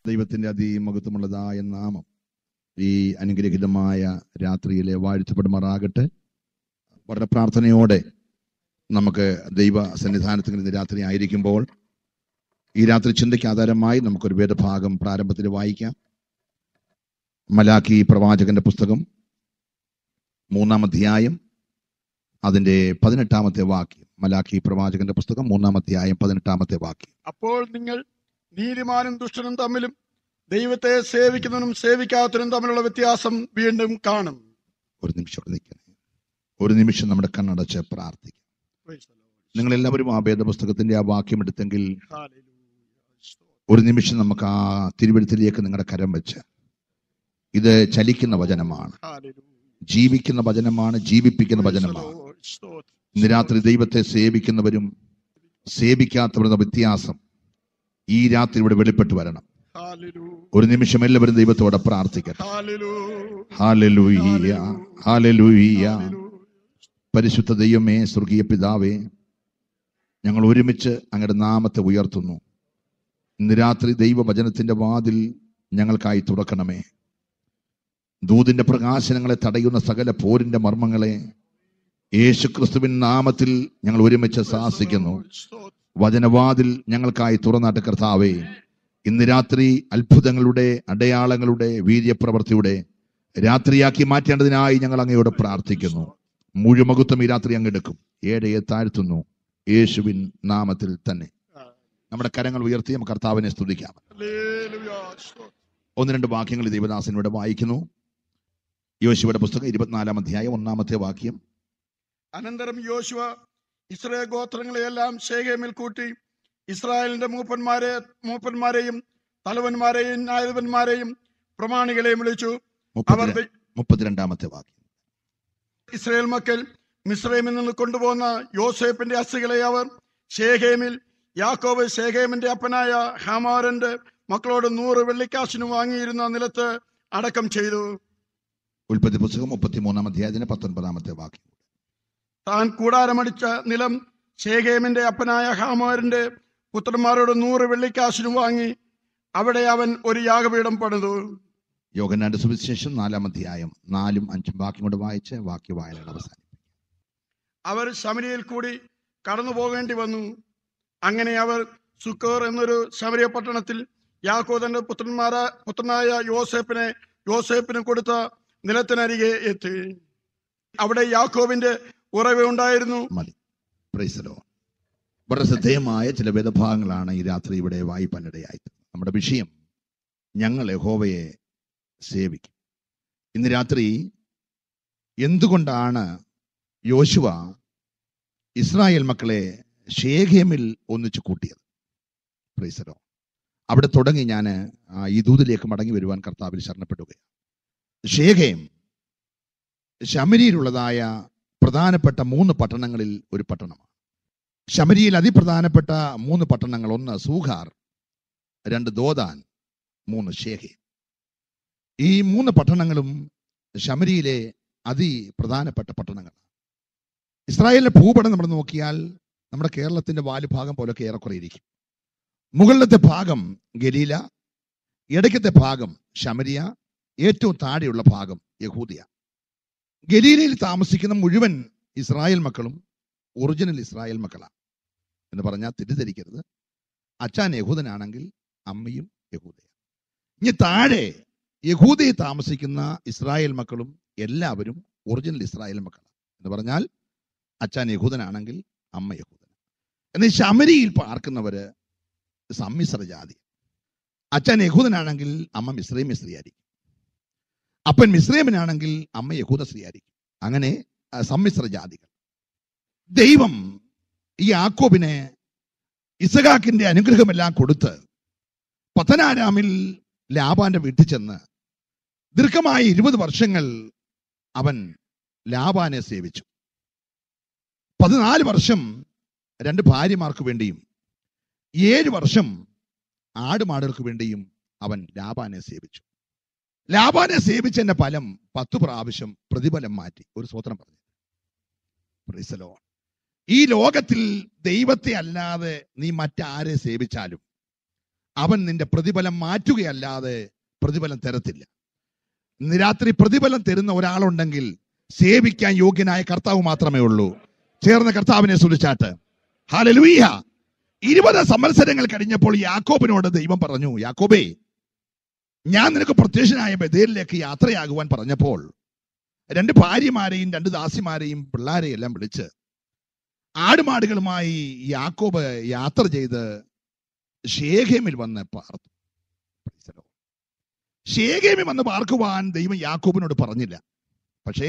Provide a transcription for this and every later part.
ദൈവത്തിന്റെ അതിമഹത്വമുള്ളതായ നാമം ഈ അനുഗ്രഹിതമായ രാത്രിയിലെ വാഴ്ത്തപ്പെടുമാറാകട്ടെ വളരെ പ്രാർത്ഥനയോടെ നമുക്ക് ദൈവ സന്നിധാനത്തിൽ ഇന്ന് രാത്രി ആയിരിക്കുമ്പോൾ ഈ രാത്രി ചിന്തയ്ക്ക് ആധാരമായി നമുക്കൊരു വേദഭാഗം പ്രാരംഭത്തിൽ വായിക്കാം മലാഖി പ്രവാചകന്റെ പുസ്തകം മൂന്നാം അധ്യായം അതിന്റെ പതിനെട്ടാമത്തെ വാക്യം മലാഖി പ്രവാചകന്റെ പുസ്തകം മൂന്നാം അധ്യായം പതിനെട്ടാമത്തെ വാക്യം അപ്പോൾ നിങ്ങൾ നീതിമാനും ദുഷ്ടനും തമ്മിലും ദൈവത്തെ സേവിക്കുന്നവനും സേവിക്കാത്തവനും തമ്മിലുള്ള വ്യത്യാസം വീണ്ടും കാണും ഒരു നിമിഷം അവിടെ നിൽക്കണേ ഒരു നിമിഷം നമ്മുടെ കണ്ണടച്ച് പ്രാർത്ഥിക്കാം Praise the Lord. നിങ്ങൾ എല്ലാവരും ആ വേദപുസ്തകത്തിന്റെ ആ വാക്യം എടുത്തെങ്കിൽ Hallelujah. ഒരു നിമിഷം നമുക്ക് ആ തിരുവഴുത്തിലേക്ക് നിങ്ങളുടെ കരം വെച്ച് ഇത് ചലിക്കുന്ന വചനമാണ് Hallelujah. ജീവിക്കുന്ന വചനമാണ് ജീവിപ്പിക്കുന്ന Praise the വചനമാണ് Lord. സ്തോത്രം. ഇന്ന് രാത്രി ദൈവത്തെ സേവിക്കുന്നവരും സേവിക്കാത്തവരുടെ വ്യത്യാസം ഈ രാത്രി ഇവിടെ വെളിപ്പെട്ട് വരണം Hallelujah. ഒരു നിമിഷം എല്ലാവരും ദൈവത്തോടെ പ്രാർത്ഥിക്കട്ടെ Hallelujah. Hallelujah hallelujah Hallelujah. പരിശുദ്ധ ദൈവമേ സ്വർഗീയ പിതാവേ ഞങ്ങൾ ഒരുമിച്ച് അങ്ങയുടെ നാമത്തെ ഉയർത്തുന്നു ഇന്ന് രാത്രി ദൈവവചനത്തിന്റെ വാതിൽ ഞങ്ങൾക്കായി തുറക്കണമേ ദൂതിന്റെ പ്രകാശനങ്ങളെ തടയുന്ന സകല പോരിന്റെ മർമ്മങ്ങളെ യേശുക്രിസ്തുവിൻ നാമത്തിൽ ഞങ്ങൾ ഒരുമിച്ച് സാഹസിക്കുന്നു സ്തോത്രം. വചനവാതിൽ ഞങ്ങൾക്കായി തുറന്നാട്ട് കർത്താവേ ഇന്ന് രാത്രി അത്ഭുതങ്ങളുടെ അടയാളങ്ങളുടെ വീര്യപ്രവൃത്തിയുടെ രാത്രിയാക്കി മാറ്റേണ്ടതിനായി ഞങ്ങൾ അങ്ങയോട് പ്രാർത്ഥിക്കുന്നു മുഴുമകുത്വം ഈ രാത്രി അങ്ങ് എടുക്കും ഏഴയെ താഴ്ത്തുന്നു യേശുവിൻ നാമത്തിൽ തന്നെ നമ്മുടെ കരങ്ങൾ ഉയർത്തി നമുക്ക് കർത്താവിനെ സ്തുതിക്കാം Hallelujah. സ്തോത്രം. ഒന്ന് രണ്ട് വാക്യങ്ങൾ ഈ ദൈവദാസൻ ഇവിടെ വായിക്കുന്നു യോശുവയുടെ പുസ്തകം ഇരുപത്തിനാലാം അധ്യായം ഒന്നാമത്തെ വാക്യം അനന്തരം യോശുവ ഇസ്രായേൽ ഗോത്രങ്ങളെയെല്ലാം ശേഖേമിൽ കൂട്ടി ഇസ്രായേലിന്റെ മൂപ്പന്മാരെ മൂപ്പന്മാരെയും തലവന്മാരെയും ന്യായാധിപന്മാരെയും പ്രമാണികളെയും വിളിച്ചു അവർ മുപ്പത്തി ദൈ- മുപ്പത്തിരണ്ടാമത്തെ വാക്യം ഇസ്രായേൽ മക്കൾ മിസ്രൈമിൽ നിന്ന് കൊണ്ടുപോകുന്ന യോസേപ്പിന്റെ അസ്ഥികളെ അവർ ഷേഖേമിൽ യാക്കോബ് ഷേഖേമിന്റെ അപ്പനായ ഹാമാരന്റെ മക്കളോട് നൂറ് വെള്ളിക്കാശിന് വാങ്ങിയിരുന്ന നിലത്ത് അടക്കം ചെയ്തു ഉൽപ്പത്തി പുസ്തകം മുപ്പത്തിമൂന്നാം അധ്യായത്തിന് പത്തൊൻപതാമത്തെ വാക്യം താൻ കൂടാരമടിച്ച നിലം ഷേഖേമിന്റെ അപ്പനായ ഹാമാരിന്റെ പുത്രന്മാരോട് നൂറ് വെള്ളിക്കാശിന് വാങ്ങി അവിടെ അവൻ ഒരു യാഗപീഠം പണിതു യോഗനാന്റെ സുവിശേഷം നാലാം അധ്യായം നാലും അഞ്ചും വാക്യം കൊണ്ട് വായിച്ച് വാക്യ വായനകൾ അവസാനം അവർ ശമരിയിൽ കൂടി കടന്നു പോകേണ്ടി വന്നു അങ്ങനെ അവർ സുക്കോർ എന്നൊരു ശമരിയ പട്ടണത്തിൽ യാക്കോദന്റെ പുത്രന്മാരാ പുത്രനായ യോസേപ്പിനെ യോസേപ്പിന് കൊടുത്ത നിലത്തിനരികെ എത്തി അവിടെ യാക്കോബിന്റെ ഉറവയുണ്ടായിരുന്നു മതി പ്രൈസലോ വളരെ ശ്രദ്ധേയമായ ചില വേദഭാഗങ്ങളാണ് ഈ രാത്രി ഇവിടെ വായിപ്പാനിടയായി നമ്മുടെ വിഷയം ഞങ്ങൾ യഹോവയെ സേവിക്കും ഇന്ന് രാത്രി എന്തുകൊണ്ടാണ് യോശുവ ഇസ്രായേൽ മക്കളെ ഷേഖേമിൽ ഒന്നിച്ചു കൂട്ടിയത് പ്രൈസലോ അവിടെ തുടങ്ങി ഞാൻ ഈ ദൂതിലേക്ക് മടങ്ങി വരുവാൻ കർത്താവിൽ ശരണപ്പെടുകയാണ് ഷേഖേം ശമരിയിലുള്ളതായ പ്രധാനപ്പെട്ട മൂന്ന് പട്ടണങ്ങളിൽ ഒരു പട്ടണമാണ് ശമരിയിൽ അതിപ്രധാനപ്പെട്ട മൂന്ന് പട്ടണങ്ങൾ ഒന്ന് സൂഖാർ രണ്ട് ദോദാൻ മൂന്ന് ഷേഖെ ഈ മൂന്ന് പട്ടണങ്ങളും ശമരിയിലെ അതിപ്രധാനപ്പെട്ട പട്ടണങ്ങളാണ് ഇസ്രായേലിന്റെ ഭൂപടം നമ്മൾ നോക്കിയാൽ നമ്മുടെ കേരളത്തിന്റെ വാലുഭാഗം പോലൊക്കെ ഏറെക്കുറെ ഇരിക്കും മുകളിലത്തെ ഭാഗം ഗലീല ഇടയ്ക്കത്തെ ഭാഗം ശമരിയ ഏറ്റവും താഴെയുള്ള ഭാഗം യഹൂദിയ ഗലീലയിൽ താമസിക്കുന്ന മുഴുവൻ ഇസ്രായേൽ മക്കളും ഒറിജിനൽ ഇസ്രായേൽ മക്കളാണ് എന്ന് പറഞ്ഞാൽ തെറ്റിദ്ധരിക്കരുത് അച്ഛൻ യഹൂദനാണെങ്കിൽ അമ്മയും യഹൂദയാണ് ഇനി താഴെ യഹൂദയിൽ താമസിക്കുന്ന ഇസ്രായേൽ മക്കളും എല്ലാവരും ഒറിജിനൽ ഇസ്രായേൽ മക്കളാണ് എന്ന് പറഞ്ഞാൽ അച്ഛൻ യഹൂദനാണെങ്കിൽ അമ്മ യഹൂദന എന്നാൽ ശമരിയിൽ പാർക്കുന്നവര് സമ്മിശ്ര ജാതി അച്ഛൻ യഹൂദനാണെങ്കിൽ അമ്മ മിശ്രയും മിശ്രിയായിരിക്കും അപ്പൻ മിശ്രേമനാണെങ്കിൽ അമ്മ യഹൂദ സ്ത്രീയായിരിക്കും അങ്ങനെ ആ, സമ്മിശ്ര ജാതികൾ ദൈവം ഈ ആക്കോബിനെ ഇസഹാക്കിന്റെ അനുഗ്രഹമെല്ലാം കൊടുത്ത് പത്തനാരാമിൽ ലാബാന്റെ വീട്ടിൽ ചെന്ന് ദീർഘമായ ഇരുപത് വർഷങ്ങൾ അവൻ ലാബാനെ സേവിച്ചു പതിനാല് വർഷം രണ്ട് ഭാര്യമാർക്ക് വേണ്ടിയും ഏഴ് വർഷം ആടുമാടുകൾക്ക് വേണ്ടിയും അവൻ ലാബാനെ സേവിച്ചു ലാബാനെ സേവിച്ചതിന്റെ ഫലം പത്തു പ്രാവശ്യം പ്രതിഫലം മാറ്റി ഒരു സ്വത്രം പറഞ്ഞു Praise the Lord. ഈ ലോകത്തിൽ ദൈവത്തെ അല്ലാതെ നീ മറ്റാരെ സേവിച്ചാലും അവൻ നിന്റെ പ്രതിഫലം മാറ്റുകയല്ലാതെ പ്രതിഫലം തരത്തില്ല ഇന്ന് രാത്രി പ്രതിഫലം തരുന്ന ഒരാളുണ്ടെങ്കിൽ സേവിക്കാൻ യോഗ്യനായ കർത്താവ് മാത്രമേ ഉള്ളൂ ചേർന്ന കർത്താവിനെ സുലിച്ചാട്ട് ഹാലലൂയ ഇരുപത് സംവത്സരങ്ങൾ കഴിഞ്ഞപ്പോൾ യാക്കോബിനോട് ദൈവം പറഞ്ഞു യാക്കോബേ ഞാൻ നിനക്ക് പ്രത്യക്ഷനായ ബദേലിലേക്ക് യാത്രയാകുവാൻ പറഞ്ഞപ്പോൾ രണ്ട് ഭാര്യമാരെയും രണ്ട് ദാസിമാരെയും പിള്ളാരെയും എല്ലാം വിളിച്ച് ആടുമാടുകളുമായി യാക്കോബ് യാത്ര ചെയ്ത് ഷേഖേമിൽ വന്ന് പാർത്തു Praise the Lord. ഷേഖേമിൽ വന്ന് പാർക്കുവാൻ ദൈവം യാക്കോബിനോട് പറഞ്ഞില്ല പക്ഷേ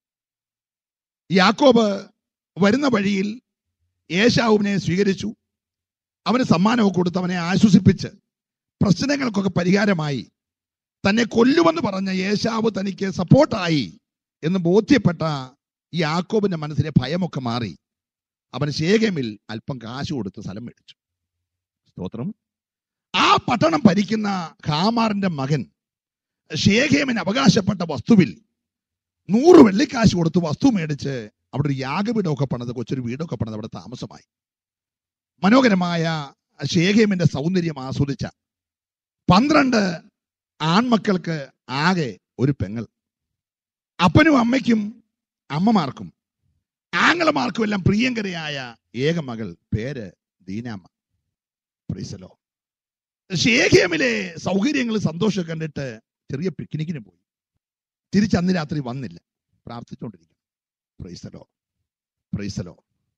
യാക്കോബ് വരുന്ന വഴിയിൽ യേശാവുവിനെ സ്വീകരിച്ചു അവന് സമ്മാനമൊക്കെ കൊടുത്ത് അവനെ ആശ്വസിപ്പിച്ച് പ്രശ്നങ്ങൾക്കൊക്കെ പരിഹാരമായി തന്നെ കൊല്ലുമെന്ന് പറഞ്ഞ യേശാവ് തനിക്ക് സപ്പോർട്ടായി എന്ന് ബോധ്യപ്പെട്ട ഈ യാക്കോബിന്റെ മനസ്സിലെ ഭയമൊക്കെ മാറി അവൻ ശേഖമിൽ അല്പം കാശ് കൊടുത്ത് സ്ഥലം മേടിച്ചു സ്തോത്രം ആ പട്ടണം ഭരിക്കുന്ന ഖാമാറിന്റെ മകൻ ഷേഖേമിന് അവകാശപ്പെട്ട വസ്തുവിൽ നൂറ് വെള്ളിക്കാശ് കൊടുത്ത് വസ്തു മേടിച്ച് അവിടെ ഒരു യാഗപീഠമൊക്കെ പണിത് കൊച്ചൊരു വീടൊക്കെ പണിത് അവിടെ താമസമായി മനോഹരമായ ഷേഖേമിന്റെ സൗന്ദര്യം ആസ്വദിച്ച പന്ത്രണ്ട് ആൺമക്കൾക്ക് ആകെ ഒരു പെങ്ങൾ അപ്പനും അമ്മയ്ക്കും അമ്മമാർക്കും ആങ്ങളമാർക്കും എല്ലാം പ്രിയങ്കരയായ ഏക മകൾ പേര് ദീനാമ്മ പ്രീസലോ ഷേഖേമിലെ സൗകര്യങ്ങൾ സന്തോഷം കണ്ടിട്ട് ചെറിയ പിക്നിക്കിന് പോയി തിരിച്ച് അന്ന് രാത്രി വന്നില്ല പ്രാർത്ഥിച്ചുകൊണ്ടിരിക്കും പ്രൈസലോ പ്രൈസലോ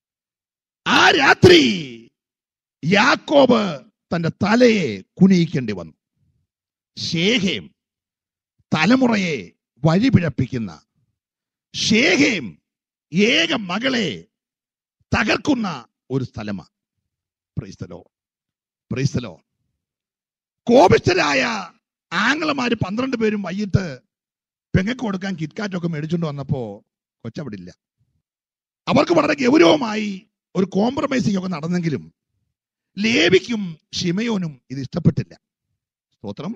ആ രാത്രി യാക്കോബ് തന്റെ തലയെ കുനിയിക്കേണ്ടി വന്നു ഷേഹേം തലമുറയെ വഴിപിഴപ്പിക്കുന്ന ഷേഹേം ഏക മകളെ തകർക്കുന്ന ഒരു സ്ഥലമാണ് പ്രൈസ്തലോ പ്രൈസ്തലോ കോപിഷ്ഠരായ ആങ്ങളമാര് പന്ത്രണ്ട് പേരും വൈകിട്ട് പെങ്ങക്ക് കൊടുക്കാൻ കിറ്റ്കാറ്റൊക്കെ മേടിച്ചുകൊണ്ട് വന്നപ്പോ കൊച്ചവിടില്ല അവർക്ക് വളരെ ഗൗരവമായി ഒരു കോംപ്രമൈസിംഗ് ഒക്കെ നടന്നെങ്കിലും ലേവിക്കും ഷിമയോനും ഇത് ഇഷ്ടപ്പെട്ടില്ല സ്തോത്രം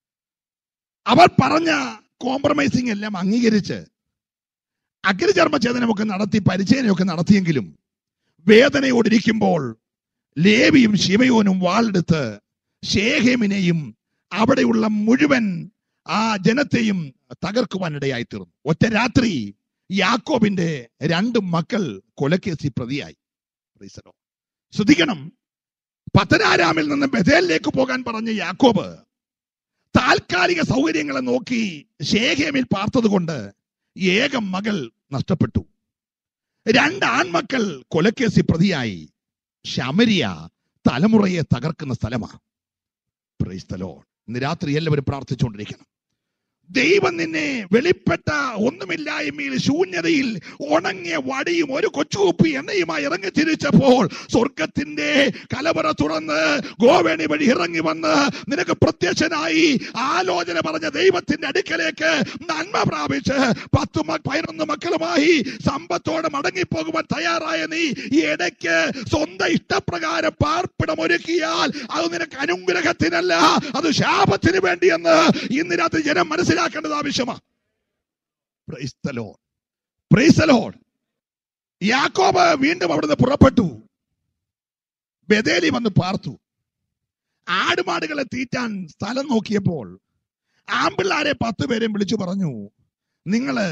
അവർ പറഞ്ഞ കോംപ്രമൈസിംഗ് എല്ലാം അംഗീകരിച്ച് അഗ്രചർമ്മ ഛേദനമൊക്കെ നടത്തി പരിചയനമൊക്കെ നടത്തിയെങ്കിലും വേദനയോടിരിക്കുമ്പോൾ ലേവിയും ശിവയോനും വാളെടുത്ത് ഷേഹേമിനെയും അവിടെയുള്ള മുഴുവൻ ആ ജനത്തെയും തകർക്കുവാനിടയായി തീർന്നു ഒറ്റ രാത്രി യാക്കോബിന്റെ രണ്ട് മക്കൾ കൊലക്കേസി പ്രതിയായി Praise the Lord. ശ്രദ്ധിക്കണം പത്തനാരാമിൽ നിന്ന് ബഥേലിലേക്ക് പോകാൻ പറഞ്ഞ യാക്കോബ് താൽക്കാലിക സൗകര്യങ്ങളെ നോക്കി ഷേഖേമിൽ പാർത്തത് കൊണ്ട് ഏക മകൾ നഷ്ടപ്പെട്ടു രണ്ട് ആൺമക്കൾ കൊലക്കേസി പ്രതിയായി ശമരിയ തലമുറയെ തകർക്കുന്ന സ്ഥലമാണ് പ്രൈസ്തലോ ഇന്ന് രാത്രി എല്ലാവരും പ്രാർത്ഥിച്ചുകൊണ്ടിരിക്കണം ദൈവം നിന്നെ വെളിപ്പെട്ട ഒന്നുമില്ലായ്മയിൽ ശൂന്യതയിൽ ഉണങ്ങിയ വടിയും ഒരു കൊച്ചുകുപ്പി എണ്ണയുമായി ഇറങ്ങി തിരിച്ചപ്പോൾ സ്വർഗത്തിന്റെ കലവറ തുറന്ന് ഗോവേണി വഴി ഇറങ്ങി വന്ന് നിനക്ക് പ്രത്യക്ഷനായി ആലോചന പറഞ്ഞ ദൈവത്തിന്റെ അടുക്കലേക്ക് നന്മ പ്രാപിച്ച് പത്ത് മ- പതിനൊന്ന് മക്കളുമായി സമ്പത്തോടെ മടങ്ങിപ്പോകുവാൻ തയ്യാറായ നീ ഈ ഇടയ്ക്ക് സ്വന്തം ഇഷ്ടപ്രകാരം പാർപ്പിടം ഒരുക്കിയാൽ അത് നിനക്ക് അനുഗ്രഹത്തിനല്ല അത് ശാപത്തിന് വേണ്ടിയെന്ന് ഇന്ന് രാത്രി ജനം മനസ്സിലാക്കേണ്ടത് ആവശ്യമാണ് Praise the Lord. Praise the Lord. യാക്കോബ് വീണ്ടും അവിടുന്ന് പുറപ്പെട്ടു ബദേലി വന്ന് പാർത്തു ആടുമാടുകളെ തീറ്റാൻ സ്ഥലം നോക്കിയപ്പോൾ ആമ്പിള്ളാരെ പത്ത് പേരെയും വിളിച്ചു പറഞ്ഞു നിങ്ങള്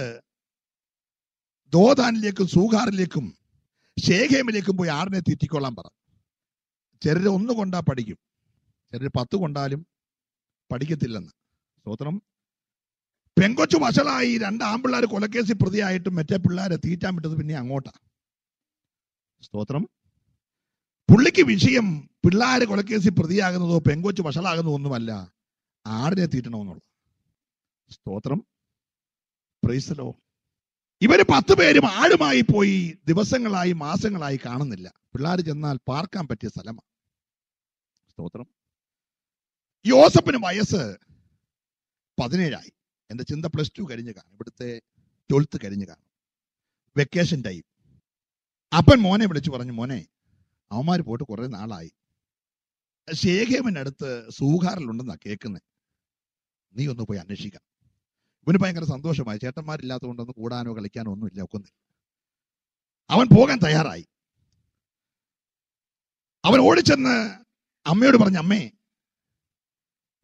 ദോതാനിലേക്കും സൂഖാറിലേക്കും ഷേഖേമിലേക്കും പോയി ആടിനെ തീറ്റിക്കൊള്ളാൻ പറ ചിലര് ഒന്ന് കൊണ്ടാ പഠിക്കും ചിലര് പത്ത് കൊണ്ടാലും പഠിക്കത്തില്ലെന്ന് സ്തോത്രം പെങ്കൊച്ചു വഷളായി രണ്ട് ആമ്പിള്ളാർ കൊലക്കേസി പ്രതിയായിട്ടും മറ്റേ പിള്ളേരെ തീറ്റാൻ വിട്ടത് പിന്നെ അങ്ങോട്ടാ സ്തോത്രം പുള്ളിക്ക് വിഷയം പിള്ളേര് കൊലക്കേസി പ്രതിയാകുന്നതോ പെങ്കൊച്ചു വഷളാകുന്നതോ ഒന്നുമല്ല ആടിനെ തീറ്റണമെന്നുള്ള സ്തോത്രം പ്രൈസലോ ഇവര് പത്ത് പേരും ആടുമായി പോയി ദിവസങ്ങളായി മാസങ്ങളായി കാണുന്നില്ല പിള്ളേർ ചെന്നാൽ പാർക്കാൻ പറ്റിയ സ്ഥലമാണ് സ്തോത്രം യോസഫിന് വയസ്സ് പതിനേഴായി എന്റെ ചിന്ത പ്ലസ് ടു കഴിഞ്ഞ് കാണും ഇവിടുത്തെ ട്വൽത്ത് കഴിഞ്ഞ് കാണും വെക്കേഷൻ ടൈം അപ്പൻ മോനെ വിളിച്ചു പറഞ്ഞു മോനെ അവന്മാര് പോയിട്ട് കുറെ നാളായി ഷേഖേമിന്റെ അടുത്ത് സൂഹാറിലുണ്ടെന്നാ കേൾക്കുന്നത് നീ ഒന്ന് പോയി അന്വേഷിക്കാം ഇവന് ഭയങ്കര സന്തോഷമായി ചേട്ടന്മാരില്ലാത്തതുകൊണ്ടൊന്ന് കൂടാനോ കളിക്കാനോ ഒന്നുമില്ല ഒക്കുന്നില്ല അവൻ പോകാൻ തയ്യാറായി അവൻ ഓടിച്ചെന്ന് അമ്മയോട് പറഞ്ഞു അമ്മേ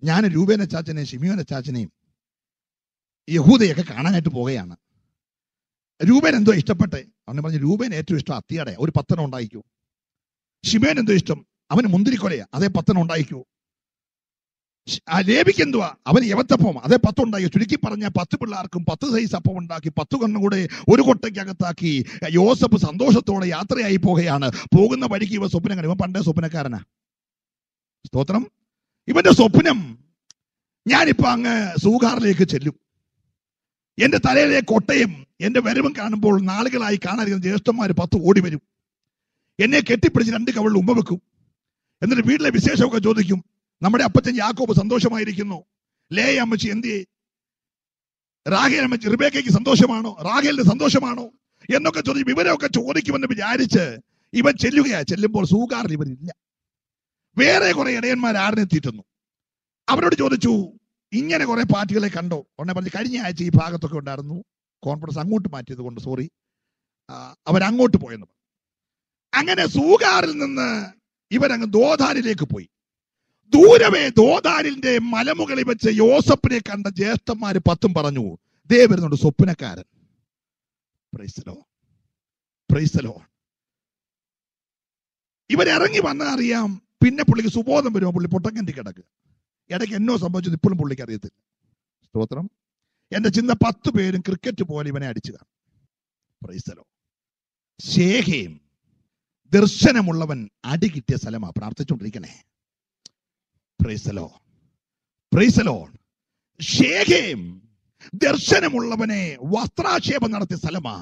ഞാൻ രൂപേന ചാച്ചനെയും ഷിമിയോന ചാച്ചനെയും യഹൂദയൊക്കെ കാണാനായിട്ട് പോകുകയാണ് രൂപേൻ എന്തോ ഇഷ്ടപ്പെട്ടെ അവനെ പറഞ്ഞു രൂപേൻ ഏറ്റവും ഇഷ്ടം അത്തിയടെ ഒരു പത്തനം ഉണ്ടായിക്കൂ ഷിമേൻ എന്തോ ഇഷ്ടം അവന് മുന്തിരിക്കൊലയാ അതേ പത്തനം ഉണ്ടായിക്കൂ ഷ്- ആ ലേബിക്ക് എന്തുവാ അവന് യവത്തപ്പം അതേ പത്ത് ഉണ്ടാക്കി ചുരുക്കി പറഞ്ഞ പത്ത് പിള്ളേർക്കും പത്ത് സൈസ് അപ്പം ഉണ്ടാക്കി പത്ത് കണ്ണും കൂടെ ഒരു കൊട്ടയ്ക്കകത്താക്കി യോസഫ് സന്തോഷത്തോടെ യാത്രയായി പോകുകയാണ് പോകുന്ന വഴിക്ക് ഇവ സ്വപ്നം കണ്ടു ഇവൻ പണ്ടേ സ്വപ്നക്കാരനാ സ്തോത്രം ഇവന്റെ സ്വപ്നം ഞാനിപ്പോ അങ്ങ് സൂകാറിലേക്ക് ചെല്ലും എന്റെ തലയിലെ കൊട്ടയും എന്റെ വരവും കാണുമ്പോൾ നാളുകളായി കാണാതിരിക്കുന്ന ജ്യേഷ്ഠന്മാര് പത്ത് ഓടി വരും എന്നെ കെട്ടിപ്പിടിച്ച് രണ്ട് കവളിൽ ഉമ്മ വെക്കും എന്നിട്ട് വീട്ടിലെ വിശേഷമൊക്കെ ചോദിക്കും നമ്മുടെ അപ്പച്ചൻ യാക്കോബ് സന്തോഷമായിരിക്കുന്നു ലേ അമ്മച്ചി എന്തിയെ റാഹേൽ അമ്മച്ചി റിബേക്കയ്ക്ക് സന്തോഷമാണോ റാഹേലിന് സന്തോഷമാണോ എന്നൊക്കെ ചോദിക്കും ഇവരൊക്കെ ചോദിക്കുമെന്ന് വിചാരിച്ച് ഇവൻ ചെല്ലുകയാ ചെല്ലുമ്പോൾ സൂകാറിൽ ഇവരില്ല വേറെ കുറെ ഇടയന്മാർ ആടിനെത്തിയിട്ടുന്നു അവരോട് ചോദിച്ചു ഇങ്ങനെ കുറെ പാർട്ടികളെ കണ്ടോ ഉടനെ പറഞ്ഞു കഴിഞ്ഞ ആഴ്ച ഈ ഭാഗത്തൊക്കെ ഉണ്ടായിരുന്നു കോൺഫറൻസ് അങ്ങോട്ട് മാറ്റിയത് കൊണ്ട് സോറി അവരങ്ങോട്ട് പോയെന്ന് പറഞ്ഞു. അങ്ങനെ സൂകാറിൽ നിന്ന് ഇവരങ്ങ് ദോധാനിലേക്ക് പോയി ദൂരമേ ദോധാനിന്റെ മലമുകളിൽ വെച്ച് യോസഫിനെ കണ്ട ജ്യേഷ്ഠന്മാര് പത്തും പറഞ്ഞു ദേ വരുന്നുണ്ട് സ്വപ്നക്കാരൻ പ്രൈസലോ പ്രൈസലോ ഇവരിറങ്ങി വന്നാൽ അറിയാം പിന്നെ പുള്ളിക്ക് സുബോധം വരുമോ പുള്ളി പൊട്ടക്കണ്ടി കിടക്കുക ഇടയ്ക്ക് എന്നോ സംഭവിച്ചത് ഇപ്പോഴും പുള്ളിക്ക് അറിയത്തില്ല സ്തോത്രം എന്റെ ചിന്ത പത്ത് പേരും ക്രിക്കറ്റ് പോലെ ഇവനെ അടിച്ചു കാണും പ്രൈസലോ ശേഖയും ദർശനമുള്ളവൻ അടി കിട്ടിയ സ്ഥലമാ പ്രാർത്ഥിച്ചുകൊണ്ടിരിക്കണേ പ്രൈസലോ പ്രൈസലോ ശേഖയും ദർശനമുള്ളവനെ വസ്ത്രാക്ഷേപം നടത്തിയ സ്ഥലമാ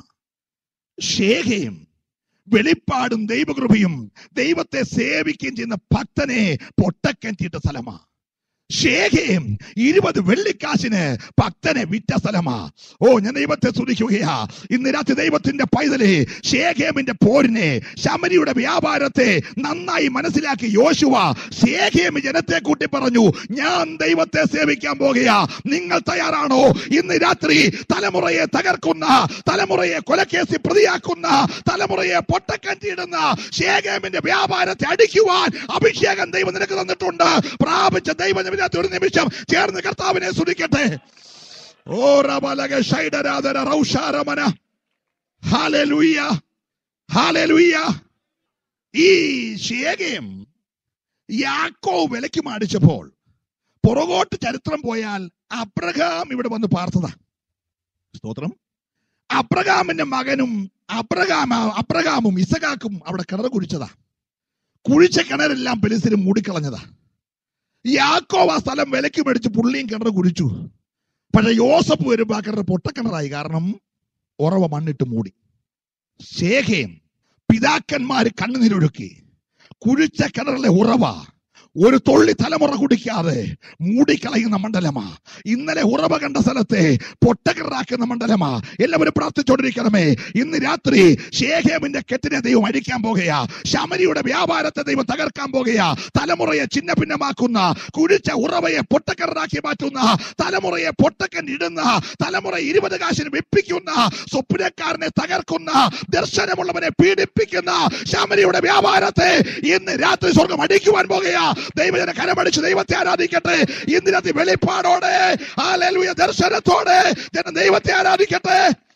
ശേഖയും വെളിപ്പാടും ദൈവകൃപയും ദൈവത്തെ സേവിക്കുകയും ചെയ്യുന്ന ഭക്തനെ പൊട്ടക്കൻറ്റിയിട്ട സ്ഥലമാ ശേഖയും ഇരുപത് വെള്ളിക്കാശിന് ഭക്തനെ വിറ്റ സ്ഥലമാ ഓ ഞാൻ ദൈവത്തെ സ്തുതിക്കുകയാ ഇന്ന് രാത്രി ദൈവത്തിന്റെ പൈതലെ ശേഖേമിന്റെ പോരിനെ ശമരിയുടെ വ്യാപാരത്തെ നന്നായി മനസ്സിലാക്കി യോശുവ ശേഖേം ജനത്തെ കൂട്ടി പറഞ്ഞു ഞാൻ ദൈവത്തെ സേവിക്കാൻ പോകുകയാ നിങ്ങൾ തയ്യാറാണോ ഇന്ന് രാത്രി തലമുറയെ തകർക്കുന്ന തലമുറയെ കൊലക്കേസി പ്രതിയാക്കുന്ന തലമുറയെ പൊട്ടക്കഞ്ചിയിടുന്ന ശേഖേമിന്റെ വ്യാപാരത്തെ അടിക്കുവാൻ അഭിഷേകം ദൈവം നിനക്ക് തന്നിട്ടുണ്ട് പ്രാപിച്ച ദൈവം ഇതിനകത്ത് ഒരു നിമിഷം ചേർന്ന് കർത്താവിനെ സ്തുതിക്കട്ടെ ഓ റബലക ഷൈഡരാധര റൗഷാരമന ഹാലലുയ്യ ഹാലലുയ്യ ഈ ശേഖയം യാക്കോ വിലക്ക് മാടിച്ചപ്പോൾ പുറകോട്ട് ചരിത്രം പോയാൽ അബ്രഹാം ഇവിടെ വന്ന് പാർത്തതാ സ്തോത്രം അബ്രഹാമിന്റെ മകനും അബ്രഹാം അബ്രഹാമും ഇസഖാക്കും അവിടെ കിണർ കുഴിച്ചതാ കുഴിച്ച കിണറെല്ലാം പെലിസിലും മൂടിക്കളഞ്ഞതാ യാക്കോവ് ആ സ്ഥലം വിലക്ക് മേടിച്ച് പുള്ളിയും കിണർ കുഴിച്ചു പക്ഷെ യോസഫ് വരുമ്പോ ആ കിണർ പൊട്ടക്കിണറായി കാരണം ഉറവ മണ്ണിട്ട് മൂടി ശേഖയും പിതാക്കന്മാര് കണ്ണുനീരൊഴുക്കി കുഴിച്ച കിണറിലെ ഉറവ ഒരു തൊള്ളി തലമുറ കുടിക്കാതെ മൂടിക്കളയുന്ന മണ്ഡലമാ ഇന്നലെ ഉറവ കണ്ട സ്ഥലത്തെ പൊട്ടക്കിണറാക്കുന്ന മണ്ഡലമാ എല്ലാവരും പ്രാർത്ഥിച്ചോണ്ടിരിക്കണമേ ഇന്ന് രാത്രി ഷേഖേമിന്റെ കെട്ടിനെ ദൈവം അഴിക്കാൻ പോകുകയാ ശമരിയുടെ വ്യാപാരത്തെ ദൈവം തകർക്കാൻ പോകുകയാ തലമുറയെ ചിന്ന ഭിന്നമാക്കുന്ന കുഴിച്ച ഉറവയെ പൊട്ടക്കിണറാക്കി മാറ്റുന്ന തലമുറയെ പൊട്ടക്കൻ ഇടുന്ന തലമുറ ഇരുപത് കാശിന് വെപ്പിക്കുന്ന സ്വപ്നക്കാരനെ തകർക്കുന്ന ദർശനമുള്ളവനെ പീഡിപ്പിക്കുന്ന ശമരിയുടെ വ്യാപാരത്തെ ഇന്ന് രാത്രി സ്വർഗം അടിക്കുവാൻ പോകുകയാ ദൈവജന കരമടിച്ച് ദൈവത്തെ ആരാധിക്കട്ടെ ഇന്ന് രാത്രി വെളിപ്പാടോടെ ഹല്ലേലൂയ ദർശനത്തോടെ ജന ദൈവത്തെ ആരാധിക്കട്ടെ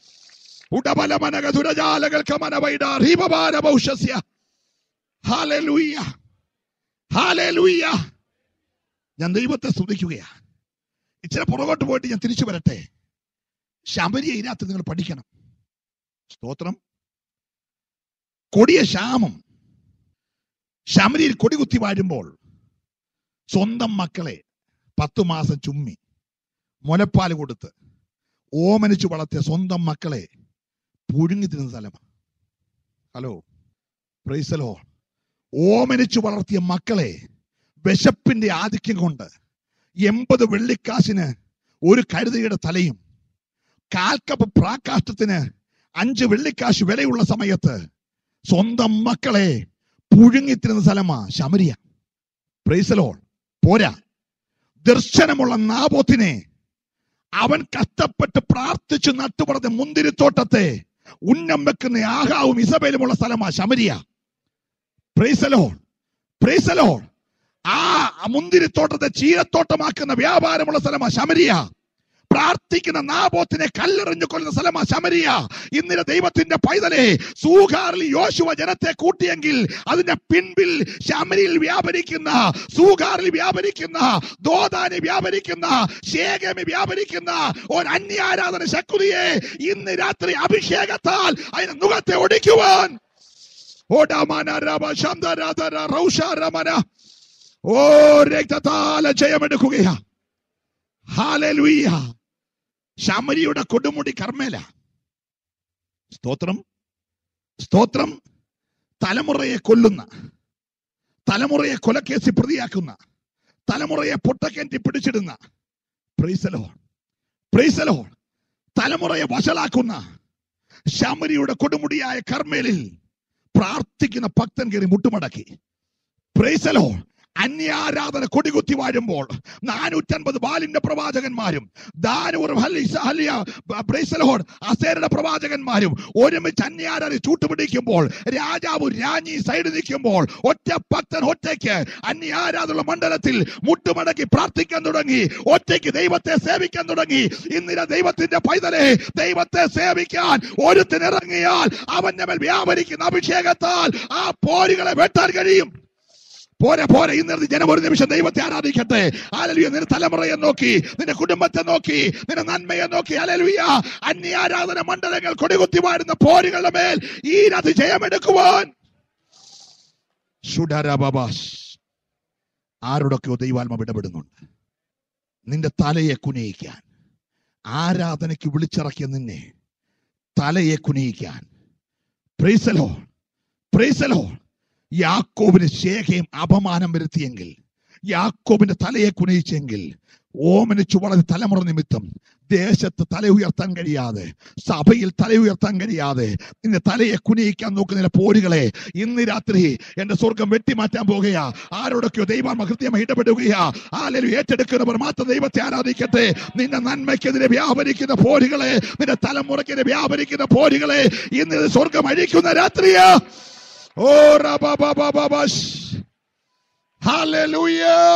ഉടബലമനക ദുരജാലകൾക്ക് മനവൈഡ റീപഭാര ഭൗഷസ്യ ഹാലലൂയ ഹാലലൂയ ഞാൻ ദൈവത്തെ സ്തുതിക്കുകയാ ഇച്ചിരി പുറകോട്ട് പോയിട്ട് ഞാൻ തിരിച്ചു വരട്ടെ ശബരിയെ ഇതിനകത്ത് നിങ്ങൾ പഠിക്കണം സ്തോത്രം കൊടിയ ക്ഷാമം ശമരിയിൽ കൊടികുത്തി വാഴുമ്പോൾ സ്വന്തം മക്കളെ പത്തു മാസം ചുമ്മി മുലപ്പാൽ കൊടുത്ത് ഓമനിച്ചു വളർത്തിയ സ്വന്തം മക്കളെ പുഴുങ്ങി തിരുന്ന സ്ഥലമാണ് ഹലോ പ്രൈസലോ ഓമനിച്ചു വളർത്തിയ മക്കളെ വിശപ്പിന്റെ ആധിക്യം കൊണ്ട് എൺപത് വെള്ളിക്കാശിന് ഒരു കഴുതയുടെ തലയും കാൽക്കപ്പ് പ്രാകാഷ്ടത്തിന് അഞ്ച് വെള്ളിക്കാശ് വിലയുള്ള സമയത്ത് സ്വന്തം മക്കളെ പുഴുങ്ങിത്തിരുന്ന സ്ഥലമാ ശമരിയ പ്രൈസലോൾ പോരാ ദർശനമുള്ള നാബോത്തിനെ അവൻ കഷ്ടപ്പെട്ട് പ്രാർത്ഥിച്ചു നട്ടുപറഞ്ഞ മുന്തിരിത്തോട്ടത്തെ ഉന്നം വെക്കുന്ന ആഹാവും ഇസബേലുമുള്ള സ്ഥലമാ ശമരിയ പ്രൈസലോൾ പ്രൈസലോൾ ആ മുന്തിരിത്തോട്ടത്തെ ചീരത്തോട്ടമാക്കുന്ന വ്യാപാരമുള്ള സ്ഥലമാ ശമരിയ പ്രാർത്ഥിക്കുന്ന നാബോത്തിനെ കല്ലെറിഞ്ഞു കൊല്ലുന്ന സ്ഥലമാ ശമരിയ ഇന്നിലെ ദൈവത്തിന്റെ പൈതലെ സൂഖാറിൽ യോശുവ ജനത്തെ കൂട്ടിയെങ്കിൽ അതിന്റെ പിൻപിൽ ശമരിയിൽ വ്യാപരിക്കുന്ന സൂഖാറിൽ വ്യാപരിക്കുന്ന ദോദാനി വ്യാപരിക്കുന്ന ശേഖമി വ്യാപരിക്കുന്ന ഒരു അന്യാരാധന ശക്തിയെ ഇന്ന് രാത്രി അഭിഷേകത്താൽ അതിന് മുഖത്തെ ഒടിക്കുവാൻ ഓടാമാന രമ ശബ്ദരാധന റൗഷാരമന ഓ രക്തത്താല ജയമെടുക്കുകയാ ഹാലലുയ്യ ശമരിയുടെ കൊടുമുടി കർമ്മേല സ്തോത്രം സ്തോത്രം തലമുറയെ കൊല്ലുന്ന തലമുറയെ കൊലക്കേസി പ്രതിയാക്കുന്ന തലമുറയെ പൊട്ടക്കേറ്റി പിടിച്ചിടുന്ന പ്രൈസലോ പ്രൈസലോ തലമുറയെ വഷളാക്കുന്ന ശമരിയുടെ കൊടുമുടിയായ കർമ്മേലിൽ പ്രാർത്ഥിക്കുന്ന ഭക്തൻ കയറി മുട്ടുമടക്കി പ്രൈസലോ അന്യാരാധന കൊടികുത്തി വാഴുമ്പോൾ നാനൂറ്റൻപത് ബാലിന്റെ പ്രവാചകന്മാരും ദാനൂർ ഹല്ലി- ഹല്ലിയ, ബ- പ്രൈസലോൺ, അസേരയുടെ പ്രവാചകന്മാരും ഒരുമിച്ച് അന്യാരാധന ചൂട്ടുപിടിക്കുമ്പോൾ രാജാവ് രാജ്ഞി സൈഡ് നിൽക്കുമ്പോൾ ഒറ്റ ഭക്തൻ ഒറ്റയ്ക്ക് അന്യാരാധന മണ്ഡലത്തിൽ മുട്ടുമടക്കി പ്രാർത്ഥിക്കാൻ തുടങ്ങി ഒറ്റയ്ക്ക് ദൈവത്തെ സേവിക്കാൻ തുടങ്ങി ഇന്നിര ദൈവത്തിന്റെ പൈതലെ ദൈവത്തെ സേവിക്കാൻ ഒരുത്തിനിറങ്ങിയാൽ അവന്റെ മേൽ വ്യാപരിക്കുന്ന അഭിഷേകത്താൽ ആ പോരുകളെ വെട്ടാൻ കഴിയും പോരെ പോരെ ഇന്നത്തെ ജനം ഒരു നിമിഷം ദൈവത്തെ ആരാധിക്കട്ടെ ആലലുയ നിന്റെ തലമുറയെ നോക്കി നിന്റെ കുടുംബത്തെ നോക്കി നിന്റെ നന്മയെ നോക്കി അലലുയ അന്യാരാധന മണ്ഡലങ്ങൾ കൊടികുത്തി വാഴുന്ന പോരുകളുടെ മേൽ ഈ രാത്രി ജയമെടുക്കുവാൻ ശുഡരബാബാസ് ആരോടൊക്കെയോ ദൈവാത്മ ഇടപെടുന്നുണ്ട് നിന്റെ തലയെ കുനിയിക്കാൻ ആരാധനയ്ക്ക് വിളിച്ചിറക്കിയ നിന്നെ തലയെ കുനിയിക്കാൻ പ്രൈസലോ പ്രൈസലോ യാക്കോബിന് ശേഖയും അപമാനം വരുത്തിയെങ്കിൽ യാക്കോബിന്റെ തലയെ കുനിയിച്ചെങ്കിൽ ഓമനിച്ചു വളർന്ന തലമുറ നിമിത്തം ദേശത്ത് തല ഉയർത്താൻ കഴിയാതെ സഭയിൽ തല ഉയർത്താൻ കഴിയാതെ നിന്റെ തലയെ കുനിയിക്കാൻ നോക്കുന്ന പോരുകളെ ഇന്ന് രാത്രി എന്റെ സ്വർഗം വെട്ടിമാറ്റാൻ പോകുകയാ ആരോടൊക്കെയോ ദൈവം കൃത്യമായി ഇടപെടുകയാ ആരും ഏറ്റെടുക്കുന്നവർ മാത്രം ദൈവത്തെ ആരാധിക്കട്ടെ നിന്റെ നന്മയ്ക്കെതിരെ വ്യാപരിക്കുന്ന പോരുകളെ നിന്റെ തലമുറയ്ക്കെതിരെ വ്യാപരിക്കുന്ന പോരുകളെ ഇന്ന് സ്വർഗം അഴിക്കുന്ന രാത്രിയാ ഓ റബബബബബശ്. Hallelujah.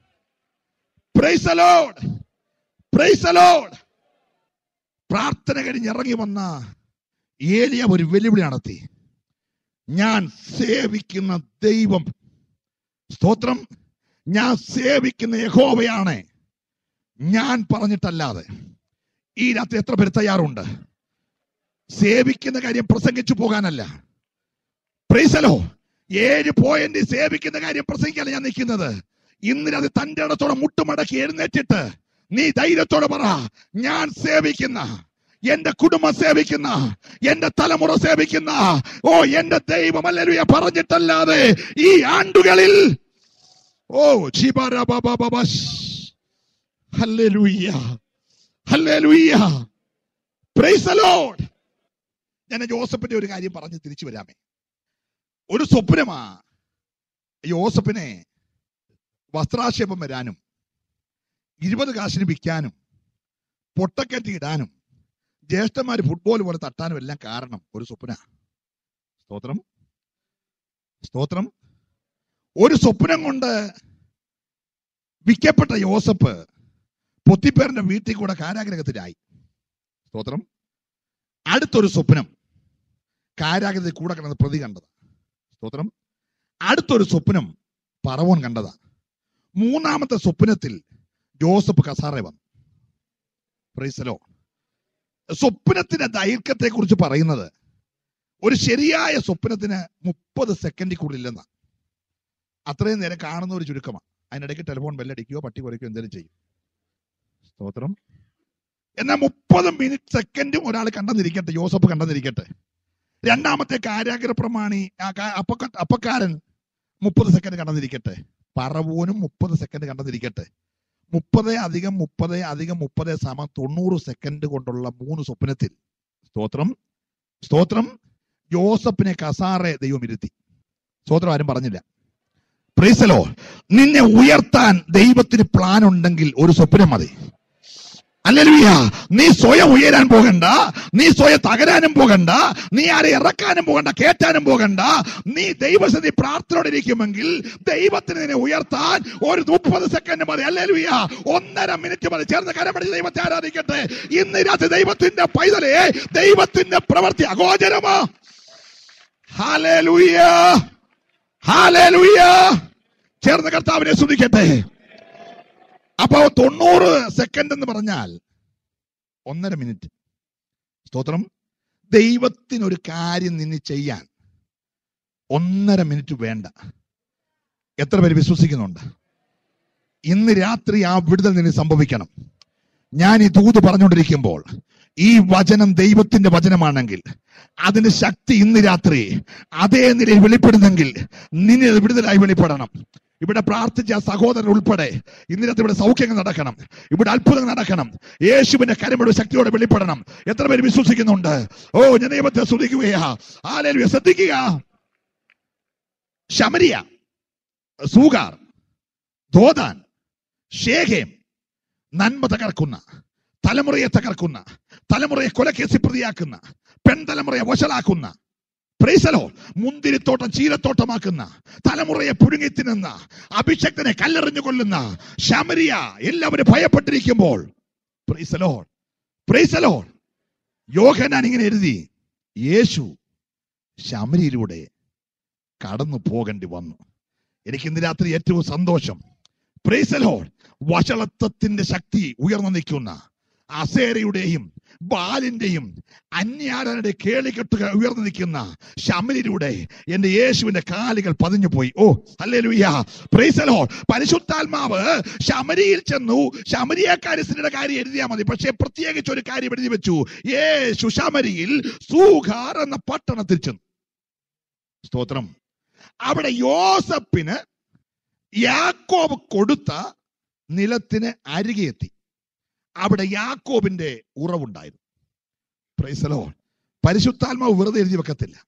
Praise the Lord. Praise the Lord. പ്രാർത്ഥന കഴിഞ്ഞ് ഇറങ്ങി വന്ന ഏലിയ ഒരു വെല്ലുവിളി നടത്തി ഞാൻ സേവിക്കുന്ന ദൈവം സ്തോത്രം ഞാൻ സേവിക്കുന്ന യഹോവയാണ് ഞാൻ പറഞ്ഞിട്ടല്ലാതെ ഈ രാത്രി എത്ര പേര് തയ്യാറുണ്ട് സേവിക്കുന്ന കാര്യം പ്രസംഗിച്ചു പോകാനല്ല പ്രൈസലോ ഏഴ് പോയിന്റ് സേവിക്കുന്ന കാര്യം പ്രസംഗിക്കാണ് ഞാൻ നിൽക്കുന്നത് ഇന്ന് അത് തന്റെ ഇടത്തോടെ മുട്ടുമടക്കി എഴുന്നേറ്റിട്ട് നീ ധൈര്യത്തോടെ പറ ഞാൻ സേവിക്കുന്ന എന്റെ കുടുംബം സേവിക്കുന്ന എന്റെ തലമുറ സേവിക്കുന്ന ഓ എന്റെ ദൈവം അല്ലെ പറഞ്ഞിട്ടല്ലാതെ ഈ ആണ്ടുകളിൽ ഓ ജിബറബബബബശ്. Hallelujah hallelujah praise the Lord ഞാൻ ജോസഫിന്റെ ഒരു കാര്യം പറഞ്ഞ് തിരിച്ചു വരാമേ ഒരു സ്വപ്നമാ യോസഫിനെ വസ്ത്രാക്ഷേപം വരാനും ഇരുപത് കാശിന് വിൽക്കാനും പൊട്ടക്കറ്റി ഇടാനും ജ്യേഷ്ഠന്മാര് ഫുട്ബോൾ പോലെ തട്ടാനും എല്ലാം കാരണം ഒരു സ്വപ്ന സ്തോത്രം സ്തോത്രം ഒരു സ്വപ്നം കൊണ്ട് വിൽക്കപ്പെട്ട യോസഫ് പൊത്തിപ്പേറിന്റെ വീട്ടിൽ കൂടെ കാരാഗ്രഹത്തിലായി സ്തോത്രം അടുത്തൊരു സ്വപ്നം കാരാഗ്രഹത്തിൽ കൂടെ കിടന്ന പ്രതി കണ്ടത് സ്തോത്രം അടുത്തൊരു സ്വപ്നം പറവോൻ കണ്ടതാ മൂന്നാമത്തെ സ്വപ്നത്തിൽ ജോസഫ് കസാറെ വന്നു പ്രൈസലോ സ്വപ്നത്തിന്റെ ദൈർഘ്യത്തെ കുറിച്ച് പറയുന്നത് ഒരു ശരിയായ സ്വപ്നത്തിന് മുപ്പത് സെക്കൻഡിൽ കൂടുതലില്ലെന്ന അത്രയും നേരം കാണുന്ന ഒരു ചുരുക്കമാണ് അതിനിടയ്ക്ക് ടെലിഫോൺ ബെല്ലടിക്കുകയോ പട്ടി കുറയ്ക്കുകയോ എന്തെങ്കിലും ചെയ്യും സ്തോത്രം എന്നാൽ മുപ്പത് മിനിറ്റ് സെക്കൻഡും ഒരാൾ കണ്ടെന്നിരിക്കട്ടെ ജോസഫ് കണ്ടെന്നിരിക്കട്ടെ രണ്ടാമത്തെ കാരാഗ്രഹ പ്രമാണി ആ കാ- അപ്പക്ക അപ്പക്കാരൻ മുപ്പത് സെക്കൻഡ് കണ്ടെന്നിരിക്കട്ടെ പറവൂനും മുപ്പത് സെക്കൻഡ് കണ്ടെന്നിരിക്കട്ടെ മുപ്പത് അധികം മുപ്പത് അധികം മുപ്പത് സമം തൊണ്ണൂറ് സെക്കൻഡ് കൊണ്ടുള്ള മൂന്ന് സ്വപ്നത്തിൽ സ്തോത്രം സ്തോത്രം ജോസഫിനെ കസാറെ ദൈവം ഇരുത്തി സ്തോത്രം ആരും പറഞ്ഞില്ല പ്രൈസലോ നിന്നെ ഉയർത്താൻ ദൈവത്തിന് പ്ലാൻ ഉണ്ടെങ്കിൽ ഒരു സ്വപ്നം മതി അല്ലെലുയ്യ നീ സ്വയം ഉയരാൻ പോകണ്ട നീ സ്വയം തകരാനും പോകണ്ട നീ ആരെ ഇറക്കാനും പോകണ്ട കേറ്റാനും പോകണ്ട നീ ദൈവസതി പ്രാർത്ഥനയോടെ ഇരിക്കുമെങ്കിൽ ദൈവത്തിന് നിന്നെ ഉയർത്താൻ ഒരു മുപ്പത് സെക്കൻഡ് മതി അല്ലെലുയ്യ ഒന്നര മിനിറ്റ് മതി ചേർന്ന് കരമടിച്ച് ദൈവത്തെ ആരാധിക്കട്ടെ ഇന്ന് രാത്രി ദൈവത്തിന്റെ പൈതലേ ദൈവത്തിന്റെ പ്രവൃത്തി അഗോചരമാ ഹാലേലുയ്യ ഹാലേലുയ്യ ചേർന്ന് കർത്താവിനെ സ്തുതിക്കട്ടെ അപ്പോ തൊണ്ണൂറ് സെക്കൻഡ് എന്ന് പറഞ്ഞാൽ ഒന്നര മിനിറ്റ് സ്തോത്രം ദൈവത്തിനൊരു കാര്യം നിന്ന് ചെയ്യാൻ ഒന്നര മിനിറ്റ് വേണ്ട എത്ര പേര് വിശ്വസിക്കുന്നുണ്ട് ഇന്ന് രാത്രി ആ വിടുതൽ നിന്നെ സംഭവിക്കണം ഞാൻ ഈ ദൂത് പറഞ്ഞുകൊണ്ടിരിക്കുമ്പോൾ ഈ വചനം ദൈവത്തിന്റെ വചനമാണെങ്കിൽ അതിന്റെ ശക്തി ഇന്ന് രാത്രി അതേ നിലയിൽ വെളിപ്പെടുന്നെങ്കിൽ നിന്നെ അത് വിടുതലായി വെളിപ്പെടണം ഇവിടെ പ്രാർത്ഥിച്ച ആ സഹോദരൻ ഉൾപ്പെടെ ഇന്നത്തെ ഇവിടെ സൗഖ്യങ്ങൾ നടക്കണം ഇവിടെ അത്ഭുതങ്ങൾ നടക്കണം യേശുവിന്റെ കരമയുടെ ശക്തിയോടെ വെളിപ്പെടണം എത്ര പേര് വിശ്വസിക്കുന്നുണ്ട് ഓ ഞാൻ ദൈവത്തെ സ്തുതിക്കുകയാ ആലേലുയ ശ്രദ്ധിക്കുക ശമരിയ സൂഗാർ ധോദാൻ ഷേഖേം നന്മ തകർക്കുന്ന തലമുറയെ തകർക്കുന്ന തലമുറയെ കൊലക്കേസി പ്രതിയാക്കുന്ന പെൺതലമുറയെ വശലാക്കുന്ന പ്രൈസലോ മുന്തിരിത്തോട്ടം ചീരത്തോട്ടമാക്കുന്ന തലമുറയെ പുഴുങ്ങി തിന്നുന്ന അഭിഷക്തനെ കല്ലെറിഞ്ഞു കൊല്ലുന്ന ശമരിയ എല്ലാവരും ഭയപ്പെട്ടിരിക്കുമ്പോൾ പ്രൈസലോ പ്രൈസലോ യോഹനാൻ ഇങ്ങനെ എഴുതി യേശു ശമരിയിലൂടെ കടന്നു പോകേണ്ടി വന്നു എനിക്ക് ഇന്ന് രാത്രി ഏറ്റവും സന്തോഷം പ്രൈസലോ വഷളത്വത്തിന്റെ ശക്തി ഉയർന്നു നിൽക്കുന്ന അസേരയുടെയും ബാലിന്റെയും അന്യാരനുടെ കേളികെട്ടുക ഉയർന്നു നിൽക്കുന്ന ശമരിലൂടെ എന്റെ യേശുവിന്റെ കാലുകൾ പതിഞ്ഞു പോയി ഓ അല്ലേ ലുയ്യ പ്രൈസലോ പരിശുദ്ധാത്മാവ് ശമരിയിൽ ചെന്നു ശമരിയക്കാരിസിന്റെ കാര്യം എഴുതിയാൽ മതി പക്ഷേ പ്രത്യേകിച്ച് ഒരു കാര്യം എഴുതി വെച്ചു യേശു ശമരിയിൽ സൂഖാർ എന്ന പട്ടണത്തിൽ ചെന്നു സ്തോത്രം അവിടെ യോസപ്പിന് യാക്കോബ് കൊടുത്ത നിലത്തിന് അരികെ എത്തി അവിടെ യാക്കോബിന്റെ ഉറവുണ്ടായിരുന്നു പ്രൈസലോ പരിശുദ്ധാത്മാവ് വെറുതെ എഴുതി വെക്കത്തില്ല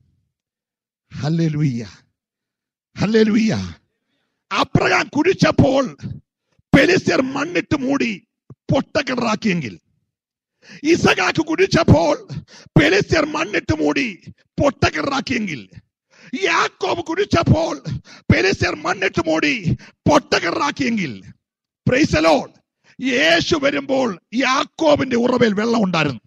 ഹല്ലേ ലുയ്യ ഹല്ലേ ലുയ്യ അപ്രകാം കുഴിച്ചപ്പോൾ പെലിസ്യർ മണ്ണിട്ട് മൂടി പൊട്ടക്കിണറാക്കിയെങ്കിൽ ഇസകാക്ക് കുഴിച്ചപ്പോൾ പെലിസ്യർ മണ്ണിട്ട് മൂടി പൊട്ടക്കിണറാക്കിയെങ്കിൽ യാക്കോബ് കുഴിച്ചപ്പോൾ പെലിസ്യർ മണ്ണിട്ട് മൂടി പൊട്ടക്കിണറാക്കിയെങ്കിൽ പ്രൈസലോൾ യേശു വരുമ്പോൾ യാക്കോബിന്റെ ഉറവയിൽ വെള്ളം ഉണ്ടായിരുന്നു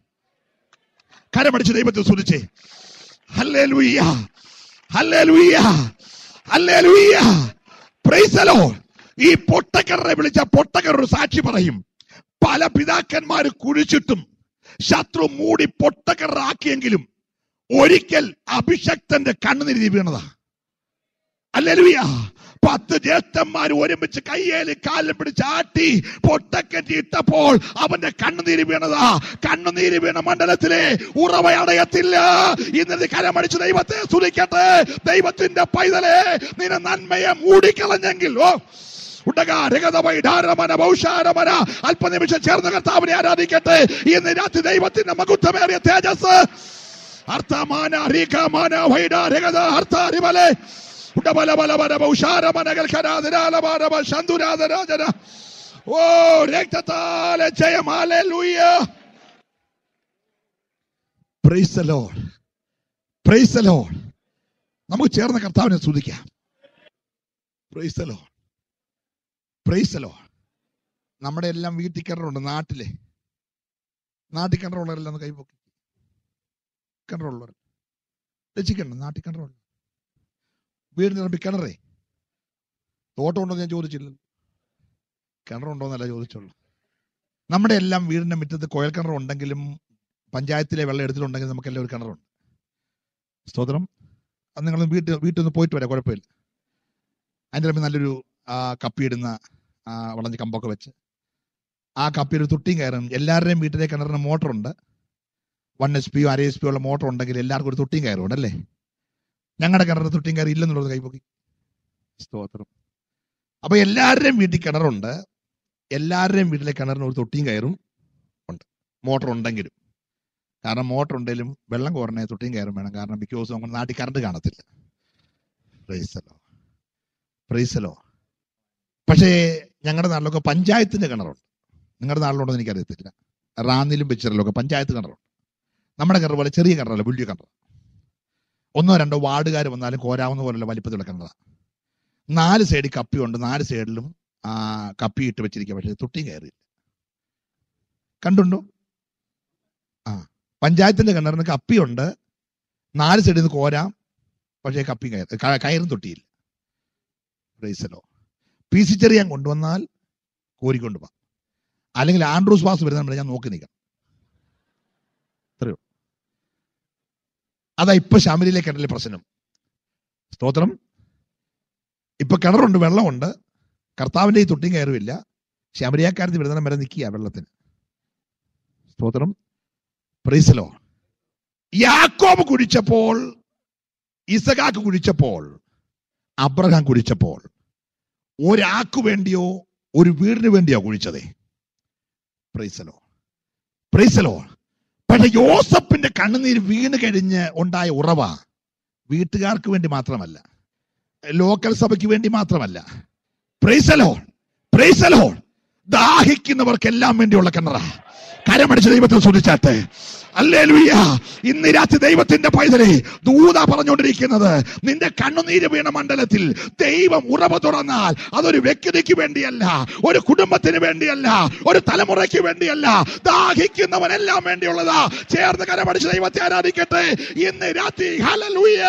കരമടിച്ച് ദൈവത്തെ സ്തുതിച്ചേ ഹല്ലേ ലുയ്യ ഹല്ലേ ലുയ്യ ഹല്ലേ ലുയ്യ പ്രൈസലോ ഈ പൊട്ടക്കററെ വിളിച്ച പൊട്ടക്കറ ഒരു സാക്ഷി പറയും പല പിതാക്കന്മാര് കുഴിച്ചിട്ടും ശത്രു മൂടി പൊട്ടക്കറാക്കിയെങ്കിലും ഒരിക്കൽ അഭിഷക്തന്റെ കണ്ണുനിരുതി വീണതാ അല്ലെലുയ പത്ത് ജ്യേഷ്ഠന്മാർ ഒരുമിച്ച് കയ്യേല് കാലിൽ പിടിച്ച് ആട്ടി പൊട്ടക്കറ്റി ഇട്ടപ്പോൾ അവന്റെ കണ്ണുനീര് വീണതാ കണ്ണുനീര് വീണ മണ്ഡലത്തിലെ ഉറവ അടയത്തില്ല ഇന്നത്തെ കരമടിച്ച് ദൈവത്തെ സ്തുതിക്കട്ടെ ദൈവത്തിന്റെ പൈതലെ നിന്നെ നന്മയെ മൂടിക്കളഞ്ഞെങ്കിൽ ഓ ഉടക രഗതമൈ ധാരമന ബൗഷാരമന അല്പനിമിഷം ചേർന്ന് കർത്താവിനെ ആരാധിക്കട്ടെ ഇന്ന് രാത്രി ദൈവത്തിന്റെ മകുത്തമേറിയ തേജസ് അർത്ഥമാന റീകമാന വൈഡ രഗത അർത്ഥ റിമലെ ഉടബലബലബല ബൗഷാരമനകൾ ഖരാതിരാലബാരബ ശന്തുരാധരാജന ഓ രക്തത്താലെ ജയം hallelujah praise the Lord praise the Lord നമുക്ക് ചേർന്ന് കർത്താവിനെ സ്തുതിക്കാം praise the Lord praise the Lord നമ്മുടെ എല്ലാം വീട്ടിൽ കിണറുണ്ട് നാട്ടിലെ നാട്ടിൽ കിണറുള്ളവരെല്ലാം ഒന്ന് കൈപ്പൊക്കി കിണറുള്ളവർ രക്ഷിക്കണം നാട്ടിൽ കിണറുള്ള വീടിന് റബ്ബി കിണറേ തോട്ടമുണ്ടോ എന്ന് ഞാൻ ചോദിച്ചില്ല കിണറുണ്ടോ എന്നല്ല ചോദിച്ചുള്ളൂ നമ്മുടെ എല്ലാം വീടിന്റെ മുറ്റത്ത് കുഴൽ കിണർ ഉണ്ടെങ്കിലും പഞ്ചായത്തിലെ വെള്ളം എടുത്തിട്ടുണ്ടെങ്കിൽ നമുക്കെല്ലാം ഒരു കിണറുണ്ട് സ്തോത്രം അത് നിങ്ങൾ വീട്ടിൽ വീട്ടിൽ നിന്ന് പോയിട്ട് വരാം കുഴപ്പമില്ല അതിൻ്റെ റബ്ബി നല്ലൊരു ആ, കപ്പിയിടുന്ന ആ, വളഞ്ഞ കമ്പൊക്കെ വെച്ച് ആ കപ്പിയിൽ ഒരു തുട്ടിയും കയറും എല്ലാവരുടെയും വീട്ടിലെ കിണറിന് മോട്ടറുണ്ട് വൺ എച്ച് പിയോ അര എച്ച് പിയോ ഉള്ള മോട്ടർ ഉണ്ടെങ്കിൽ എല്ലാവർക്കും ഒരു തുട്ടിയും കയറും അല്ലേ ഞങ്ങളുടെ കിണറിന് തുട്ടിയും കയറി ഇല്ലെന്നുള്ളത് കൈപ്പൊക്കി സ്തോത്രം അപ്പൊ എല്ലാവരുടെയും വീട്ടിൽ കിണറുണ്ട് എല്ലാവരുടെയും വീട്ടിലെ കിണറിന് ഒരു തൊട്ടിയും കയറും ഉണ്ട് മോട്ടർ ഉണ്ടെങ്കിലും കാരണം മോട്ടർ ഉണ്ടെങ്കിലും വെള്ളം കോരണേ തൊട്ടിയും കയറും വേണം കാരണം മിക്ക ദിവസവും നമ്മുടെ നാട്ടിൽ കറണ്ട് കാണത്തില്ല പ്രൈസലോ പ്രൈസലോ പക്ഷേ ഞങ്ങളുടെ നാട്ടിലൊക്കെ പഞ്ചായത്തിന്റെ കിണറുണ്ട് നിങ്ങളുടെ നാട്ടിലുണ്ടോ എന്ന് എനിക്കറിയത്തില്ല റാന്നിലും വെച്ചിറലും ഒക്കെ പഞ്ചായത്ത് കിണറുണ്ട് നമ്മുടെ കിണർ പോലെ ചെറിയ കിണറല്ല വലിയ കിണർ ഒന്നോ രണ്ടോ വാർഡുകാർ വന്നാലും കോരാവുന്ന പോലുള്ള വലിപ്പത്തിലുള്ള കിണറാണ് നാല് സൈഡിൽ കപ്പിയുണ്ട് നാല് സൈഡിലും ആ കപ്പി ഇട്ട് വെച്ചിരിക്കുക പക്ഷേ തൊട്ടി കയറി കണ്ടുണ്ടോ ആ പഞ്ചായത്തിന്റെ കിണറിന് കപ്പിയുണ്ട് നാല് സൈഡിൽ നിന്ന് കോരാം പക്ഷേ കപ്പി കയർ ക- കയറും തൊട്ടിയില്ല പ്രൈസലോ പി സി ചെറിയാൻ കൊണ്ടുവന്നാൽ കോരിക്കൊണ്ട് പോവാം അല്ലെങ്കിൽ ആൻഡ്രൂസ് വാസ് വരുന്ന ഞാൻ നോക്കി നിൽക്കാം അത്രയോ അതാ ഇപ്പൊ ശാമലിയിലെ കിണറിലെ പ്രശ്നം സ്തോത്രം ഇപ്പൊ കിണറുണ്ട് വെള്ളമുണ്ട് കർത്താവിന്റെ ഈ തൊട്ടിയും കയറുമില്ല ശമരിയാക്കാരത്തിൽ വരുന്ന വരെ നിൽക്കുക വെള്ളത്തിന് സ്തോത്രം പ്രീസലോ യാക്കോബ് കുടിച്ചപ്പോൾ ഇസഖാക്ക് കുടിച്ചപ്പോൾ അബ്രഹാം കുടിച്ചപ്പോൾ ഒരാൾക്ക് വേണ്ടിയോ ഒരു വീടിന് വേണ്ടിയോ കുഴിച്ചതേ പ്രൈസലോ പ്രൈസലോ പക്ഷെ യോസപ്പിന്റെ കണ്ണുനീര് വീണ് കഴിഞ്ഞ് ഉണ്ടായ ഉറവ വീട്ടുകാർക്ക് വേണ്ടി മാത്രമല്ല ലോക്കൽ സഭയ്ക്ക് വേണ്ടി മാത്രമല്ല പ്രൈസലോ പ്രൈസലോ ദാഹിക്കുന്നവർക്കെല്ലാം വേണ്ടിയുള്ള കിണറ കരമടിച്ച് ദൈവത്തെ സൂചിച്ചാട്ടെ അല്ലേലുയ്യ ഇന്ന് രാത്രി ദൈവത്തിന്റെ പൈതലെ ദൂത പറഞ്ഞുകൊണ്ടിരിക്കുന്നത് നിന്റെ കണ്ണുനീര് വീണ മണ്ഡലത്തിൽ ദൈവം ഉറവ തുറന്നാൽ അതൊരു വ്യക്തിക്ക് വേണ്ടിയല്ല ഒരു കുടുംബത്തിന് വേണ്ടിയല്ല ഒരു തലമുറയ്ക്ക് വേണ്ടിയല്ല ദാഹിക്കുന്നവനെല്ലാം വേണ്ടിയുള്ളതാ ചേർന്ന് കരമടിച്ച് ദൈവത്തെ ആരാധിക്കട്ടെ ഇന്ന് രാത്രി ഹല്ലേലൂയ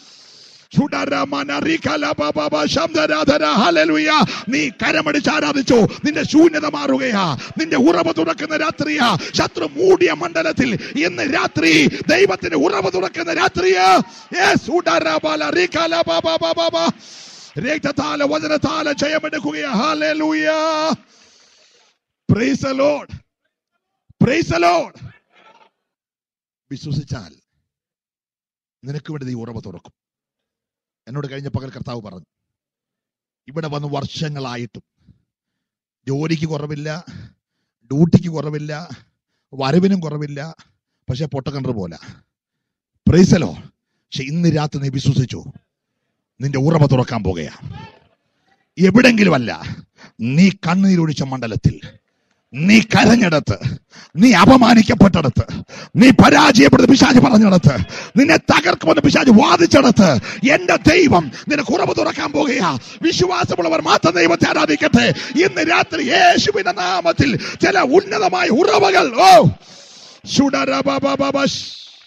ഹല്ലേലൂയ. നീ കരമടിച്ച് ആരാധിച്ചോ നിന്റെ ശൂന്യത മാറുകയാ നിന്റെ ഉറവ് തുറക്കുന്ന രാത്രിയാ ശത്രു മൂടിയ മണ്ഡലത്തിൽ ഇന്ന് രാത്രി ദൈവത്തിന്റെ ഉറവ് തുറക്കുന്ന രാത്രിയാ Yes, ഉടരബല റികല ബബ ബബ ബബ. രക്തത്താല വചനത്താല ജയമെടുക്കുകയാ hallelujah praise the Lord praise the Lord വിശ്വസിച്ചാൽ നിനക്ക് വേണ്ടി നീ ഉറവ് തുറക്കും എന്നോട് കഴിഞ്ഞ പകൽ കർത്താവ് പറഞ്ഞു ഇവിടെ വന്ന് വർഷങ്ങളായിട്ടും ജോലിക്ക് കുറവില്ല ഡ്യൂട്ടിക്ക് കുറവില്ല വരവിനും കുറവില്ല പക്ഷെ പൊട്ടക്കണ്ടർ പോലെ പ്രൈസലോ പക്ഷെ ഇന്ന് രാത്രി നീ വിശ്വസിച്ചു നിന്റെ ഉറവ തുറക്കാൻ പോകുകയാ എവിടെങ്കിലും അല്ല നീ കണ്ണീരൊഴിച്ച മണ്ഡലത്തിൽ നീ കരഞ്ഞെടുത്ത് നീ അപമാനിക്കപ്പെട്ടെടുത്ത് നീ പരാജയപ്പെടുന്ന പിശാജ് പറഞ്ഞെടുത്ത് നിന്നെ തകർക്കുമെന്ന് പിശാജ് വാദിച്ചെടുത്ത് എന്റെ ദൈവം നിനക്ക് ഉറവ് തുറക്കാൻ പോകുകയാ വിശ്വാസമുള്ളവർ മാത്രം ദൈവത്തെ ആരാധിക്കട്ടെ ഇന്ന് രാത്രി യേശുവിന്റെ നാമത്തിൽ ചില ഉന്നതമായ ഉറവകൾ ഓ ശുഡരബബബബശ്.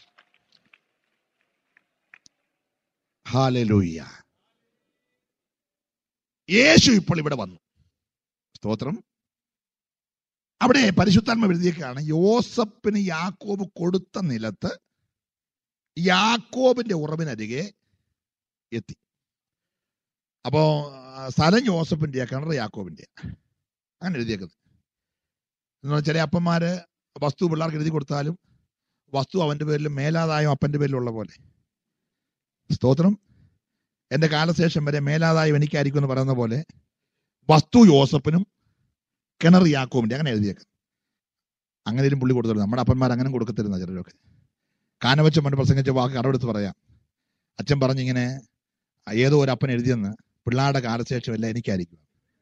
ഹാലലൂയ യേശു ഇപ്പോൾ ഇവിടെ വന്നു സ്തോത്രം അവിടെ പരിശുദ്ധാത്മ എഴുതിയേക്കാണ് യോസപ്പിന് യാക്കോബ് കൊടുത്ത നിലത്ത് യാക്കോബിന്റെ ഉറവിനരികെ എത്തി അപ്പോ ആ, സ്ഥലം യോസഫിന്റെ കിണർ യാക്കോബിന്റെ അങ്ങനെ എഴുതിയേക്കുന്നത് എന്ന് പറഞ്ഞാൽ ചില അപ്പന്മാര് വസ്തു പിള്ളേർക്ക് എഴുതി കൊടുത്താലും വസ്തു അവന്റെ പേരിലും മേലാദായം അപ്പന്റെ പേരിലുള്ള പോലെ സ്തോത്രം എന്റെ കാലശേഷം വരെ മേലാദായം എനിക്കായിരിക്കും എന്ന് പറയുന്ന പോലെ വസ്തു യോസഫിനും കിണർ യാക്കോബിന്റെ അങ്ങനെ എഴുതിയേക്കാം അങ്ങനെയും പുള്ളി കൊടുത്തു നമ്മുടെ അപ്പന്മാർ അങ്ങനെ കൊടുക്കത്തിരുന്ന ചിലരൊക്കെ കാനവച്ച മണ്ണ് പ്രസംഗിച്ച വാക്ക് കടമെടുത്ത് പറയാം അച്ഛൻ പറഞ്ഞിങ്ങനെ ഏതോ ഒരു അപ്പൻ എഴുതിയെന്ന് പിള്ളാരുടെ കാലശേഷം എല്ലാം എനിക്കായിരിക്കും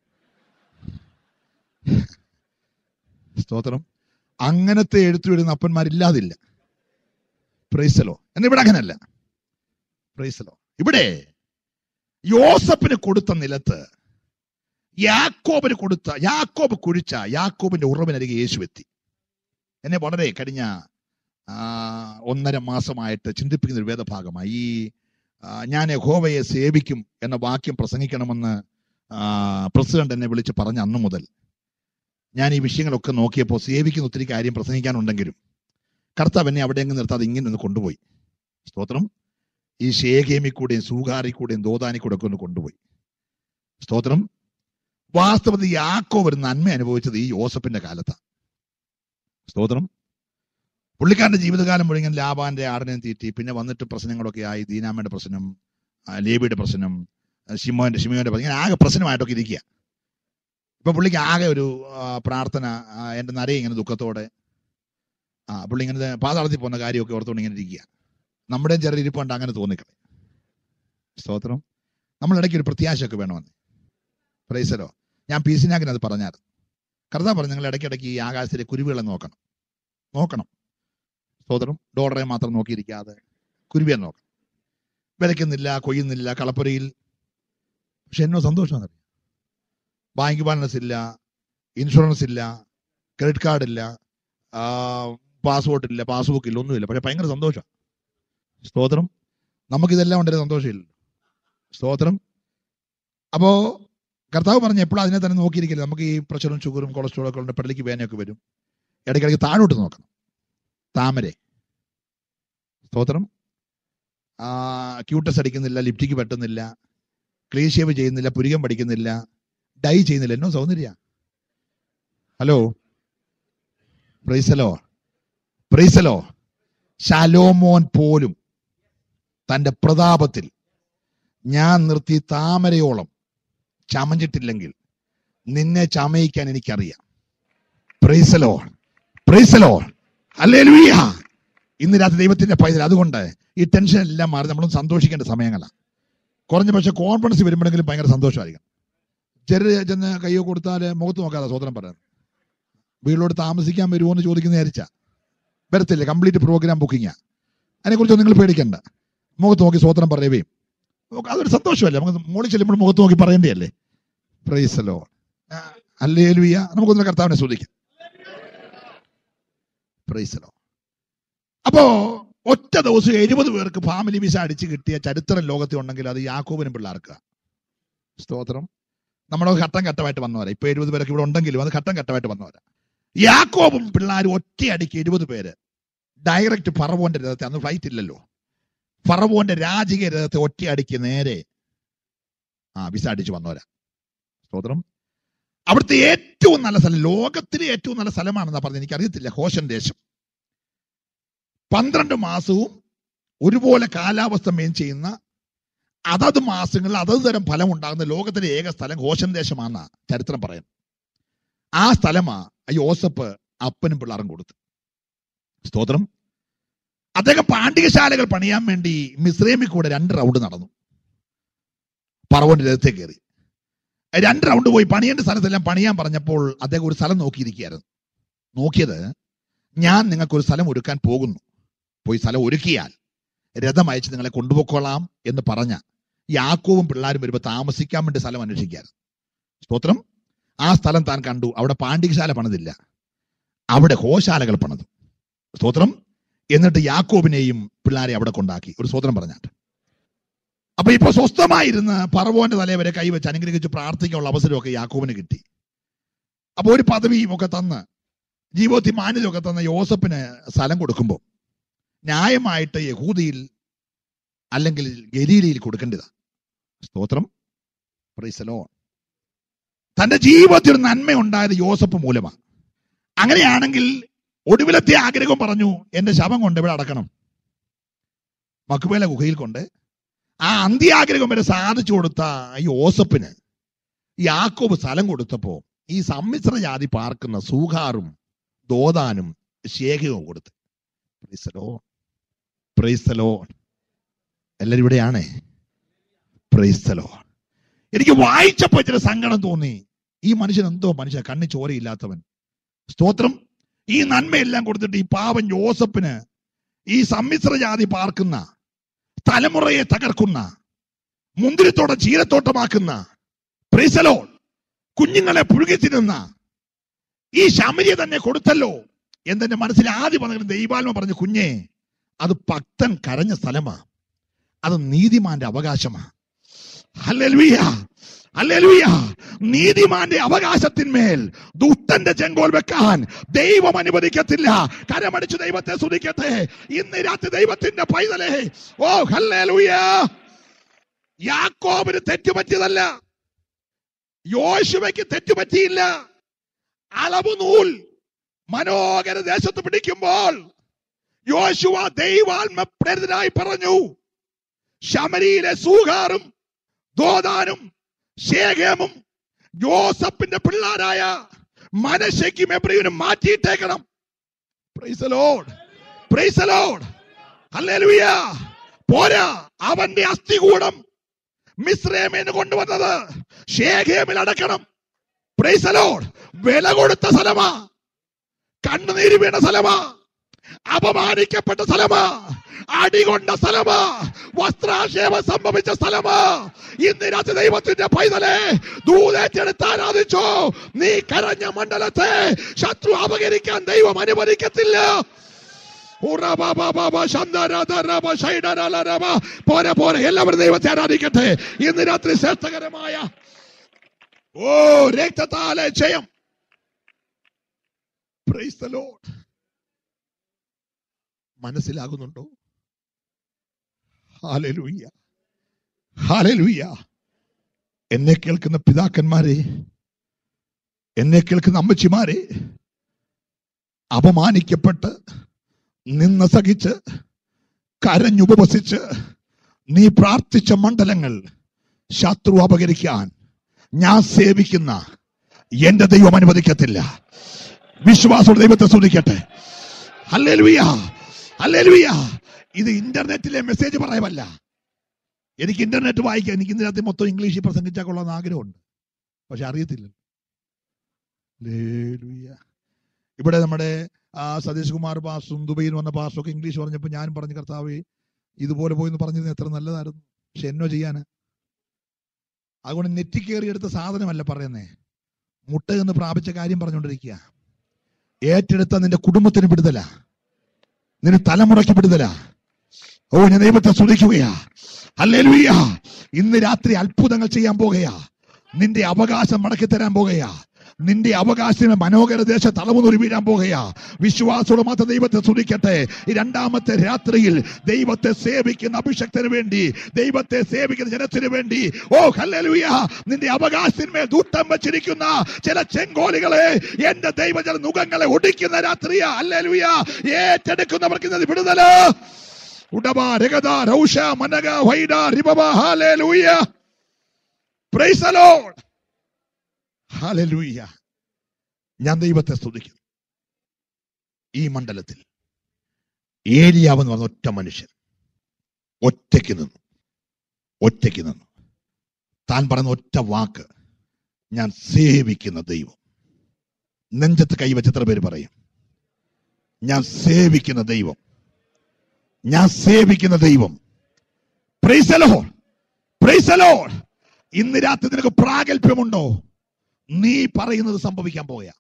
സ്തോത്രം അങ്ങനത്തെ എഴുത്തു വരുന്ന അപ്പന്മാരില്ലാതില്ല പ്രൈസലോ എന്നിവിടെ അങ്ങനല്ല പ്രൈസലോ ഇവിടെ യോസഫിന് കൊടുത്ത നിലത്ത് യാക്കോബിന് കൊടുത്ത യാക്കോബ് കുഴിച്ച യാക്കോബിന്റെ ഉറവിനരികെ യേശു എത്തി എന്നെ വളരെ കഴിഞ്ഞ ആ, ഒന്നര മാസമായിട്ട് ചിന്തിപ്പിക്കുന്ന ഒരു വേദഭാഗമായി ഈ ആ, ഞാൻ യഹോവയെ സേവിക്കും എന്ന വാക്യം പ്രസംഗിക്കണമെന്ന് ആ, പ്രസിഡന്റ് എന്നെ വിളിച്ച് പറഞ്ഞ അന്നു മുതൽ ഞാൻ ഈ വിഷയങ്ങളൊക്കെ നോക്കിയപ്പോൾ സേവിക്കുന്ന ഒത്തിരി കാര്യം പ്രസംഗിക്കാനുണ്ടെങ്കിലും കർത്താവ് എന്നെ അവിടെ അങ്ങ് നിർത്താതെ ഇങ്ങനെ ഒന്ന് കൊണ്ടുപോയി സ്തോത്രം ഈ ഷേഖേമി കൂടെയും സൂകാറി കൂടെയും ദോതാനി കൂടെ ഒക്കെ ഒന്ന് കൊണ്ടുപോയി സ്തോത്രം വാസ്തവത്തിൽ യാക്കോ ഒരു നന്മ അനുഭവിച്ചത് ഈ യോസഫിന്റെ കാലത്താണ് സ്തോത്രം പുള്ളിക്കാരന്റെ ജീവിതകാലം മുഴുവൻ ലാബാന്റെ ആടിനെയും തീറ്റി പിന്നെ വന്നിട്ട് പ്രശ്നങ്ങളൊക്കെ ആയി ദീനാമയുടെ പ്രശ്നം ആ, ലേബിയുടെ പ്രശ്നം ആ, ഷിമോന്റെ ഷിമോന്റെ പ്രശ്നം ഇങ്ങനെ ആകെ പ്രശ്നമായിട്ടൊക്കെ ഇരിക്കുക ഇപ്പൊ പുള്ളിക്ക് ആകെ ഒരു ആ, പ്രാർത്ഥന ആ, എന്റെ നരയെ ഇങ്ങനെ ദുഃഖത്തോടെ ആ പുള്ളി ഇങ്ങനെ പാതാളത്തിൽ പോകുന്ന കാര്യമൊക്കെ ഓർത്തുകൊണ്ട് ഇങ്ങനെ ഇരിക്കുക നമ്മുടെ ചെറിയ ഇരിപ്പുണ്ട് അങ്ങനെ തോന്നിക്കളെ സ്തോത്രം നമ്മൾ ഇടയ്ക്ക് ഒരു പ്രത്യാശയൊക്കെ വേണമെന്ന് പ്രൈസലോ ഞാൻ പി സിനാക്കിന് അത് പറഞ്ഞായിരുന്നു കർത്താവ് പറഞ്ഞു നിങ്ങൾ ഇടയ്ക്കിടയ്ക്ക് ഈ ആകാശത്തിലെ കുരുവികളെ നോക്കണം നോക്കണം സ്തോത്രം ഡോളറെ മാത്രം നോക്കിയിരിക്കാതെ കുരുവിയെ നോക്കണം വിതയ്ക്കുന്നില്ല കൊയ്യുന്നില്ല കളപ്പുരയിൽ പക്ഷെ എന്നോ സന്തോഷമാണ് ബാങ്ക് ബാലൻസ് ഇല്ല ഇൻഷുറൻസ് ഇല്ല ക്രെഡിറ്റ് കാർഡ് ഇല്ല പാസ്പോർട്ട് ഇല്ല പാസ്ബുക്ക് ഇല്ല ഒന്നുമില്ല പക്ഷെ ഭയങ്കര സന്തോഷം സ്തോത്രം നമുക്കിതെല്ലാം ഉണ്ടൊരു സന്തോഷമില്ല സ്തോത്രം അപ്പോ കർത്താവ് പറഞ്ഞ എപ്പോഴും അതിനെ തന്നെ നോക്കിയിരിക്കില്ല നമുക്ക് ഈ പ്രഷറും ഷുഗറും കൊളസ്ട്രോളും ഒക്കെ ഉണ്ട് പെടലിക്ക് വേനയൊക്കെ വരും ഇടയ്ക്കിടയ്ക്ക് താഴോട്ട് നോക്കണം താമരെ സ്തോത്രം ക്യൂട്ടസ് അടിക്കുന്നില്ല ലിപ്റ്റിക്ക് പറ്റുന്നില്ല ക്ലീൻ ഷേവ് ചെയ്യുന്നില്ല പുരികം പഠിക്കുന്നില്ല ഡൈ ചെയ്യുന്നില്ല എന്നോ സൗന്ദര്യ ഹലോ പ്രൈസലോ പ്രൈസലോ ശലോമോൻ പോലും തന്റെ പ്രതാപത്തിൽ ഞാൻ നിർത്തി താമരയോളം ചമഞ്ഞിട്ടില്ലെങ്കിൽ നിന്നെ ചമയിക്കാൻ എനിക്കറിയാം പ്രൈസലോ പ്രൈസലോ അല്ലേ ഇന്ന് രാത്രി ദൈവത്തിന്റെ പൈതൽ അതുകൊണ്ട് ഈ ടെൻഷൻ എല്ലാം മാറി നമ്മളും സന്തോഷിക്കേണ്ട സമയങ്ങളാണ് കുറഞ്ഞ പക്ഷെ കോൺഫിഡൻസ് വരുമ്പോഴെങ്കിലും ഭയങ്കര സന്തോഷമായിരിക്കും ചെറിയ ചെന്ന് കയ്യോ കൊടുത്താൽ മുഖത്ത് നോക്കാതെ സ്വതന്ത്രം പറയാം വീട്ടിലോട്ട് താമസിക്കാൻ വരുമോ എന്ന് ചോദിക്കുന്ന വിചാരിച്ച വരത്തില്ല കംപ്ലീറ്റ് പ്രോഗ്രാം ബുക്കിംഗാ അതിനെക്കുറിച്ച് നിങ്ങൾ പേടിക്കണ്ട മുഖത്ത് നോക്കി സ്വതന്ത്രം പറയുകയും നമുക്ക് അതൊരു സന്തോഷമല്ലേ നമുക്ക് മോളിൽ ചെല്ലുമ്പോൾ മുഖത്ത് നോക്കി പറയേണ്ടതല്ലേ പ്രൈസലോ അല്ലേ ലുയ്യ നമുക്കൊന്ന് കർത്താവിനെ ശ്രദ്ധിക്കാം പ്രൈസലോ അപ്പോ ഒറ്റ ദിവസം എഴുപത് പേർക്ക് ഫാമിലി വിസ അടിച്ച് കിട്ടിയ ചരിത്രം ലോകത്തിൽ ഉണ്ടെങ്കിൽ അത് യാക്കോബിനും പിള്ളേർക്ക് സ്തോത്രം നമ്മുടെ ഘട്ടം ഘട്ടമായിട്ട് വന്നവരാ ഇപ്പൊ എഴുപത് പേരൊക്കെ ഇവിടെ ഉണ്ടെങ്കിലും അത് ഘട്ടം ഘട്ടമായിട്ട് വന്നവരാ യാക്കോബും പിള്ളേരും ഒറ്റയടിക്ക് എഴുപത് പേര് ഡയറക്റ്റ് ഫറവോന്റെ രഥത്തെ അന്ന് ഫ്ലൈറ്റ് ഇല്ലല്ലോ ഫറവോന്റെ രാജകീയ രഥത്തെ ഒറ്റയടിക്ക് നേരെ ആ വിസ അടിച്ച് വന്നവരാ സ്തോത്രം അവിടുത്തെ ഏറ്റവും നല്ല സ്ഥലം ലോകത്തിലെ ഏറ്റവും നല്ല സ്ഥലമാണെന്നാ പറഞ്ഞത് എനിക്കറിയത്തില്ല ഹോഷൻ ദേശം പന്ത്രണ്ട് മാസവും ഒരുപോലെ കാലാവസ്ഥ മെയിൻ ചെയ്യുന്ന അതത് മാസങ്ങളിൽ അതത് തരം ഫലം ഉണ്ടാകുന്ന ലോകത്തിലെ ഏക സ്ഥലം ഹോഷൻ ദേശമാണെന്ന ചരിത്രം പറയുന്നു ആ സ്ഥലമാ യോസഫ് അപ്പനും പിള്ളേരും കൊടുത്തു സ്തോത്രം അദ്ദേഹം പാണ്ഡികശാലകൾ പണിയാൻ വേണ്ടി മിസ്രൈമിൽ കൂടെ രണ്ട് റൗണ്ട് നടന്നു പറവോന്റെ രഥത്തെ കയറി രണ്ട് റൗണ്ട് പോയി പണിയേണ്ട സ്ഥലത്തെല്ലാം പണിയാൻ പറഞ്ഞപ്പോൾ അദ്ദേഹം ഒരു സ്ഥലം നോക്കിയിരിക്കുകയായിരുന്നു നോക്കിയത് ഞാൻ നിങ്ങൾക്കൊരു സ്ഥലം ഒരുക്കാൻ പോകുന്നു പോയി സ്ഥലം ഒരുക്കിയാൽ രഥം അയച്ച് നിങ്ങളെ കൊണ്ടുപോയിക്കോളാം എന്ന് പറഞ്ഞ യാക്കോവും പിള്ളേരും വരുമ്പോൾ താമസിക്കാൻ വേണ്ടി സ്ഥലം അന്വേഷിക്കുകയായിരുന്നു സ്തോത്രം ആ സ്ഥലം താൻ കണ്ടു അവിടെ പാണ്ഡികശാല പണിതില്ല അവിടെ ഹോശാലകൾ പണിതു സ്തോത്രം എന്നിട്ട് യാക്കോബിനെയും പിള്ളേരെ അവിടെ കൊണ്ടാക്കി ഒരു സ്തോത്രം പറഞ്ഞാട്ട് അപ്പൊ ഇപ്പൊ സ്വസ്ഥമായിരുന്ന് പറവോന്റെ തലവരെ കൈവച്ച് അനുഗ്രഹിച്ച് പ്രാർത്ഥിക്കാനുള്ള അവസരമൊക്കെ യാക്കോബിന് കിട്ടി അപ്പൊ ഒരു പദവിയും ഒക്കെ തന്ന് ജീവിതത്തിൽ മാന്യതയൊക്കെ തന്ന യോസഫിന് സ്ഥലം കൊടുക്കുമ്പോൾ ന്യായമായിട്ട് യഹൂദിയിൽ അല്ലെങ്കിൽ ഗലീലയിൽ കൊടുക്കേണ്ടതാ സ്തോത്രം പ്രൈസലോ തന്റെ ജീവിതത്തിൽ ഒരു നന്മ ഉണ്ടായത് യോസഫ് മൂലമാണ് അങ്ങനെയാണെങ്കിൽ ഒടുവിലത്തെ ആഗ്രഹം പറഞ്ഞു എന്റെ ശവം കൊണ്ട് ഇവിടെ അടക്കണം മക്കുവേല ഗുഹയിൽ കൊണ്ട് ആ അന്ത്യാഗ്രഹം വരെ സാധിച്ചു കൊടുത്ത ഈ യോസഫിന് യാക്കോബ് സ്ഥലം കൊടുത്തപ്പോ ഈ സമ്മിശ്ര ജാതി പാർക്കുന്ന സൂഹാറും ദോതാനും ശേഖവും കൊടുത്ത് പ്രൈസലോ പ്രൈസലോ എല്ലാരും ഇവിടെയാണേ പ്രൈസലോ എനിക്ക് വായിച്ചപ്പോ ഇച്ചിരി സങ്കടം തോന്നി ഈ മനുഷ്യൻ എന്തോ മനുഷ്യൻ കണ്ണി ചോരയില്ലാത്തവൻ സ്തോത്രം ഈ നന്മയെല്ലാം കൊടുത്തിട്ട് ഈ പാവൻ ജോസഫിന് ഈ സമ്മിശ്ര ജാതി പാർക്കുന്ന തലമുറയെ തകർക്കുന്ന മുന്തിരിത്തോട്ടം ചീരത്തോട്ടമാക്കുന്ന പ്രീസലോ കുഞ്ഞുങ്ങളെ പുഴുകി തിന്നുന്ന ഈ ശമരിയെ തന്നെ കൊടുത്തല്ലോ എന്നെ മനസ്സിൽ ആദ്യം വന്ന ദൈവാത്മ പറഞ്ഞു കുഞ്ഞെ അത് ഭക്തൻ കരഞ്ഞ സ്ഥലമാ അത് നീതിമാന്റെ അവകാശമാ ഹല്ലേലൂയ ഹല്ലേലൂയ നീതിമാന്റെ അവകാശത്തിന്മേൽ ദുഷ്ടന്റെ ചെങ്കോൽ വെക്കാൻ ദൈവം അനുവദിക്കത്തില്ല കരമടിച്ച് ദൈവത്തെ സ്തുതിക്കട്ടെ ഇന്ന് രാത്രി ദൈവത്തിന്റെ പൈതലേ ഓ ഹല്ലേലൂയ യാക്കോബിന് തെറ്റുപറ്റിയതല്ല യോശുവയ്ക്ക് തെറ്റുപറ്റിയില്ല അളവ് നൂൽ മനോഹര ദേശത്ത് പിടിക്കുമ്പോൾ യോശുവ ദൈവാത്മ പ്രേരിതനായി പറഞ്ഞു ശമരിയിലെ സൂഹാറും ദോദാനും ശേഖേമും ജോസഫിന്റെ പിള്ളാരായ മനശയ്ക്കും എബ്രിയനും മാറ്റിയിട്ടേക്കണം Praise the Lord. Praise the Lord. Hallelujah. പോരാ അവന്റെ അസ്ഥികൂടം മിശ്രേമിന് കൊണ്ടുവന്നത് ശേഖേമിൽ അടക്കണം Praise the Lord. വില കൊടുത്ത സ്ഥലമാ കണ്ണുനീര് വീണ സ്ഥലമാ അപമാനിക്കപ്പെട്ട സ്ഥലമാ അടികൊണ്ട സ്ഥലമാ വസ്ത്രാക്ഷേപം സംഭവിച്ച സ്ഥലമാ ഇന്ന് രാത്രി ദൈവത്തിന്റെ പൈതലെ ദൂതേറ്റെടുത്ത് ആരാധിച്ചോ നീ കരഞ്ഞ മണ്ഡലത്തെ ശത്രു അപകരിക്കാൻ ദൈവം അനുവദിക്കത്തില്ല ഉറബബബബ ശന്തരധരബ ശൈഡരലരബ. പോരെ പോരെ എല്ലാവരും ദൈവത്തെ ആരാധിക്കട്ടെ ഇന്ന് രാത്രി ശ്രേഷ്ഠകരമായ ഓ രക്തത്താലെ ജയം Praise the Lord. മനസ്സിലാകുന്നുണ്ടോ ഹാലലൂയ്യ ഹാലലൂയ്യ എന്നെ കേൾക്കുന്ന പിതാക്കന്മാരെ എന്നെ കേൾക്കുന്ന അമ്മച്ചിമാരെ അപമാനിക്കപ്പെട്ട് നിന്ന് സഹിച്ച് കരഞ്ഞുപവസിച്ച് നീ പ്രാർത്ഥിച്ച മണ്ഡലങ്ങൾ ശത്രു അപകരിക്കാൻ ഞാൻ സേവിക്കുന്ന എന്റെ ദൈവം അനുവദിക്കത്തില്ല വിശ്വാസോടെ ദൈവത്തെ സ്തുതിക്കട്ടെ ഹല്ലേലൂയ ഹല്ലേലൂയ ഇത് ഇന്റർനെറ്റിലെ മെസ്സേജ് പറയുമല്ല എനിക്ക് ഇന്റർനെറ്റ് വായിക്കാൻ എനിക്ക് ഇതിനകത്ത് മൊത്തം ഇംഗ്ലീഷിൽ പ്രസംഗിച്ചാൽ കൊള്ളാൻ ആഗ്രഹമുണ്ട് പക്ഷെ അറിയത്തില്ല ഹല്ലേലൂയ. ഇവിടെ നമ്മുടെ ആ സതീഷ് കുമാർ പാസ്റ്റും ദുബൈയിൽ വന്ന പാസ്റ്റും ഒക്കെ ഇംഗ്ലീഷ് പറഞ്ഞപ്പോൾ ഞാൻ പറഞ്ഞു കർത്താവ് ഇതുപോലെ പോയി എന്ന് പറഞ്ഞത് എത്ര നല്ലതായിരുന്നു പക്ഷെ എന്നോ ചെയ്യാന് അതുകൊണ്ട് നെറ്റി കയറി എടുത്ത സാധനമല്ല പറയുന്നേ മുട്ട എന്ന് പ്രാപിച്ച കാര്യം പറഞ്ഞുകൊണ്ടിരിക്കുക ഏറ്റെടുത്ത നിന്റെ കുടുംബത്തിന് വിടുതല നിന്റെ തലമുറയ്ക്ക് വിടുതല ഓ ഞാൻ ദൈവത്തെ സ്തുതിക്കുകയാ അല്ലേലുയ്യ ഇന്ന് രാത്രി അത്ഭുതങ്ങൾ ചെയ്യാൻ പോകുകയാ നിന്റെ അവകാശം മടക്കി തരാൻ പോകുകയാ നിന്റെ അവകാശത്തിന് മനോഹര ദേശ തളവുന്നൊരു വീഴാൻ പോകുകയാ വിശ്വാസത്തോടെ മാത്രം ദൈവത്തെ സ്തുതിക്കട്ടെ ഈ രണ്ടാമത്തെ രാത്രിയിൽ ദൈവത്തെ സേവിക്കുന്ന അഭിഷക്തന് വേണ്ടി ദൈവത്തെ സേവിക്കുന്ന ജനത്തിന് വേണ്ടി ഓ ഹല്ലേലൂയ നിന്റെ അവകാശത്തിന്മേൽ ദൂട്ടം വെച്ചിരിക്കുന്ന ചില ചെങ്കോലുകളെ എന്റെ ദൈവജന മുഖങ്ങളെ ഒടിക്കുന്ന രാത്രിയാ ഹല്ലേലൂയ ഏറ്റെടുക്കുന്നവർക്ക് ഇന്നത് വിടുതല ഉടബ രഗത രൗഷ മനഗ വൈഡ റിബബ hallelujah praise the Lord hallelujah ഞാൻ ദൈവത്തെ സ്തുതിക്കുന്നു ഈ മണ്ഡലത്തിൽ ഏലിയാവ് എന്ന് പറഞ്ഞ ഒറ്റ മനുഷ്യൻ ഒറ്റയ്ക്ക് നിന്നു ഒറ്റയ്ക്ക് നിന്നു താൻ പറയുന്ന ഒറ്റ വാക്ക് ഞാൻ സേവിക്കുന്ന ദൈവം നെഞ്ചത്ത് കൈവച്ച് എത്ര പേര് പറയും ഞാൻ സേവിക്കുന്ന ദൈവം ഞാൻ സേവിക്കുന്ന ദൈവം Praise the Lord. Praise the Lord. ഇന്ന് രാത്രി നിനക്ക് പ്രാഗൽഭ്യമുണ്ടോ നീ പറയുന്നത് സംഭവിക്കാൻ പോയ